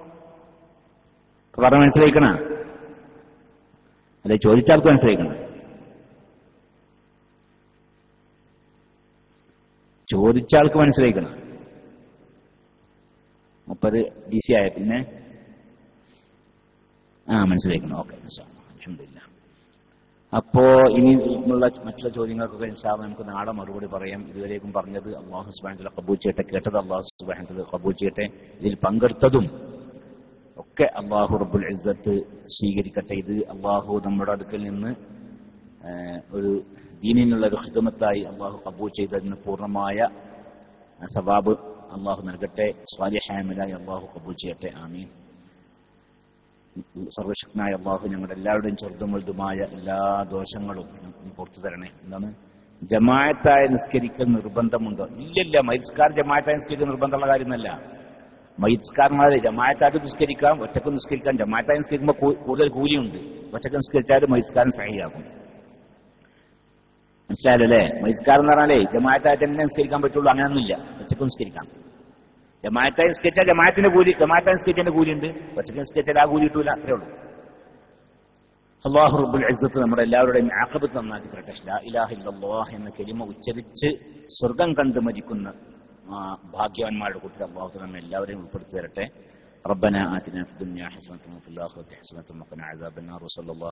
പറഞ്ഞ മനസ്സിലാക്കണ അല്ലെ ചോദിച്ചാൾക്ക് മനസ്സിലാക്കണം ചോദിച്ചാൾക്ക് മനസ്സിലാക്കണം മുപ്പത് ഡി സി ആയ പിന്നെ ആ മനസ്സിലാക്കണം ഓക്കെ അലഹമില്ല അപ്പോ ഇനി ഉള്ള മറ്റുള്ള ചോദ്യങ്ങൾക്കൊക്കെ ഇൻഷാല് നമുക്ക് നാളെ മറുപടി പറയാം ഇതുവരേക്കും പറഞ്ഞത് അള്ളാഹു സുബാനത്തിലെ കബൂൽ ചെയ്യട്ടെ കേട്ടത് അള്ളാഹു സുബാനത്തിൽ കബൂൽ ചെയ്യട്ടെ ഇതിൽ പങ്കെടുത്തതും ഒക്കെ അള്ളാഹു റബ്ബുൽ ഇസ്സത്ത് സ്വീകരിക്കട്ടെ ഇത് അള്ളാഹു നമ്മുടെ അടുക്കൽ നിന്ന് ആ, ഒരു ദീനിനുള്ള ഒരു ഹിദമത്തായി അള്ളാഹു കബൂൽ ചെയ്തതിന് പൂർണ്ണമായ ആ, സവാബ് അള്ളാഹു നൽകട്ടെ സ്വാലിഹാമലായി അള്ളാഹു കബൂൽ ചെയ്യട്ടെ ആമീൻ സർവശക്തനായ അള്ളാഹു ഞങ്ങളുടെ എല്ലാവരുടെയും ചെറുതും വലുതുമായ എല്ലാ ദോഷങ്ങളും നീ പുറത്തു തരണേ എന്താണ് ജമായത്തായ നിസ്കരിക്കൽ നിർബന്ധമുണ്ടോ ഇല്ലല്ല മൈസ്കാർ ജമായത്തായ നിസ്കരിക്കൽ നിർബന്ധമുള്ള കാര്യമൊന്നല്ല മൈസ്കാരന്മാരെ ജമായത്തായിട്ട് നിസ്കരിക്കാം ഒറ്റക്ക് നിസ്കരിക്കാം ജമായത്തായി നിസ്കരിക്കുമ്പോൾ കൂ- കൂടുതൽ കൂലിയുണ്ട് ഒറ്റക്ക് നിസ്കരിച്ചാലും മൈസ്കാരം സഹിയാകും മനസ്സിലായല്ലോ അല്ലേ മൈസ്കാരം എന്ന് പറഞ്ഞാലേ ജമായത്തായിട്ട് തന്നെ നിസ്കരിക്കാൻ പറ്റുള്ളൂ അങ്ങനെയൊന്നുമില്ല ഒറ്റക്ക് നിസ്കരിക്കാം ജമാഅത്തായി നിസ്കരിച്ചാൽ ജമാഅത്തിന്റെ കൂലി ജമാഅത്തായി നിസ്കരിച്ചതിന്റെ കൂലിയുണ്ട് ഒറ്റയ്ക്ക് നിസ്കരിച്ചാൽ ആ കൂലി കിട്ടൂല അത്രേ ഉള്ളൂ അള്ളാഹു റബ്ബുൽ ഇസ്സത്ത് നമ്മുടെ എല്ലാവരുടെയും ആഖബത്ത് നന്നാക്കി തരട്ടെ ലാ ഇലാഹ ഇല്ലല്ലാഹ് എന്ന കലിമ ഉച്ചരിച്ച് സ്വർഗം കണ്ട് മരിക്കുന്ന ആ, ഭാഗ്യവാന്മാരുടെ കൂട്ടത്തിൽ അള്ളാഹു നമ്മെ എല്ലാവരെയും ഉൾപ്പെടുത്തി തരട്ടെ ربنا آتنا في الدنيا حسنة وفي الآخرة حسنة وقنا عذاب النار وصلى الله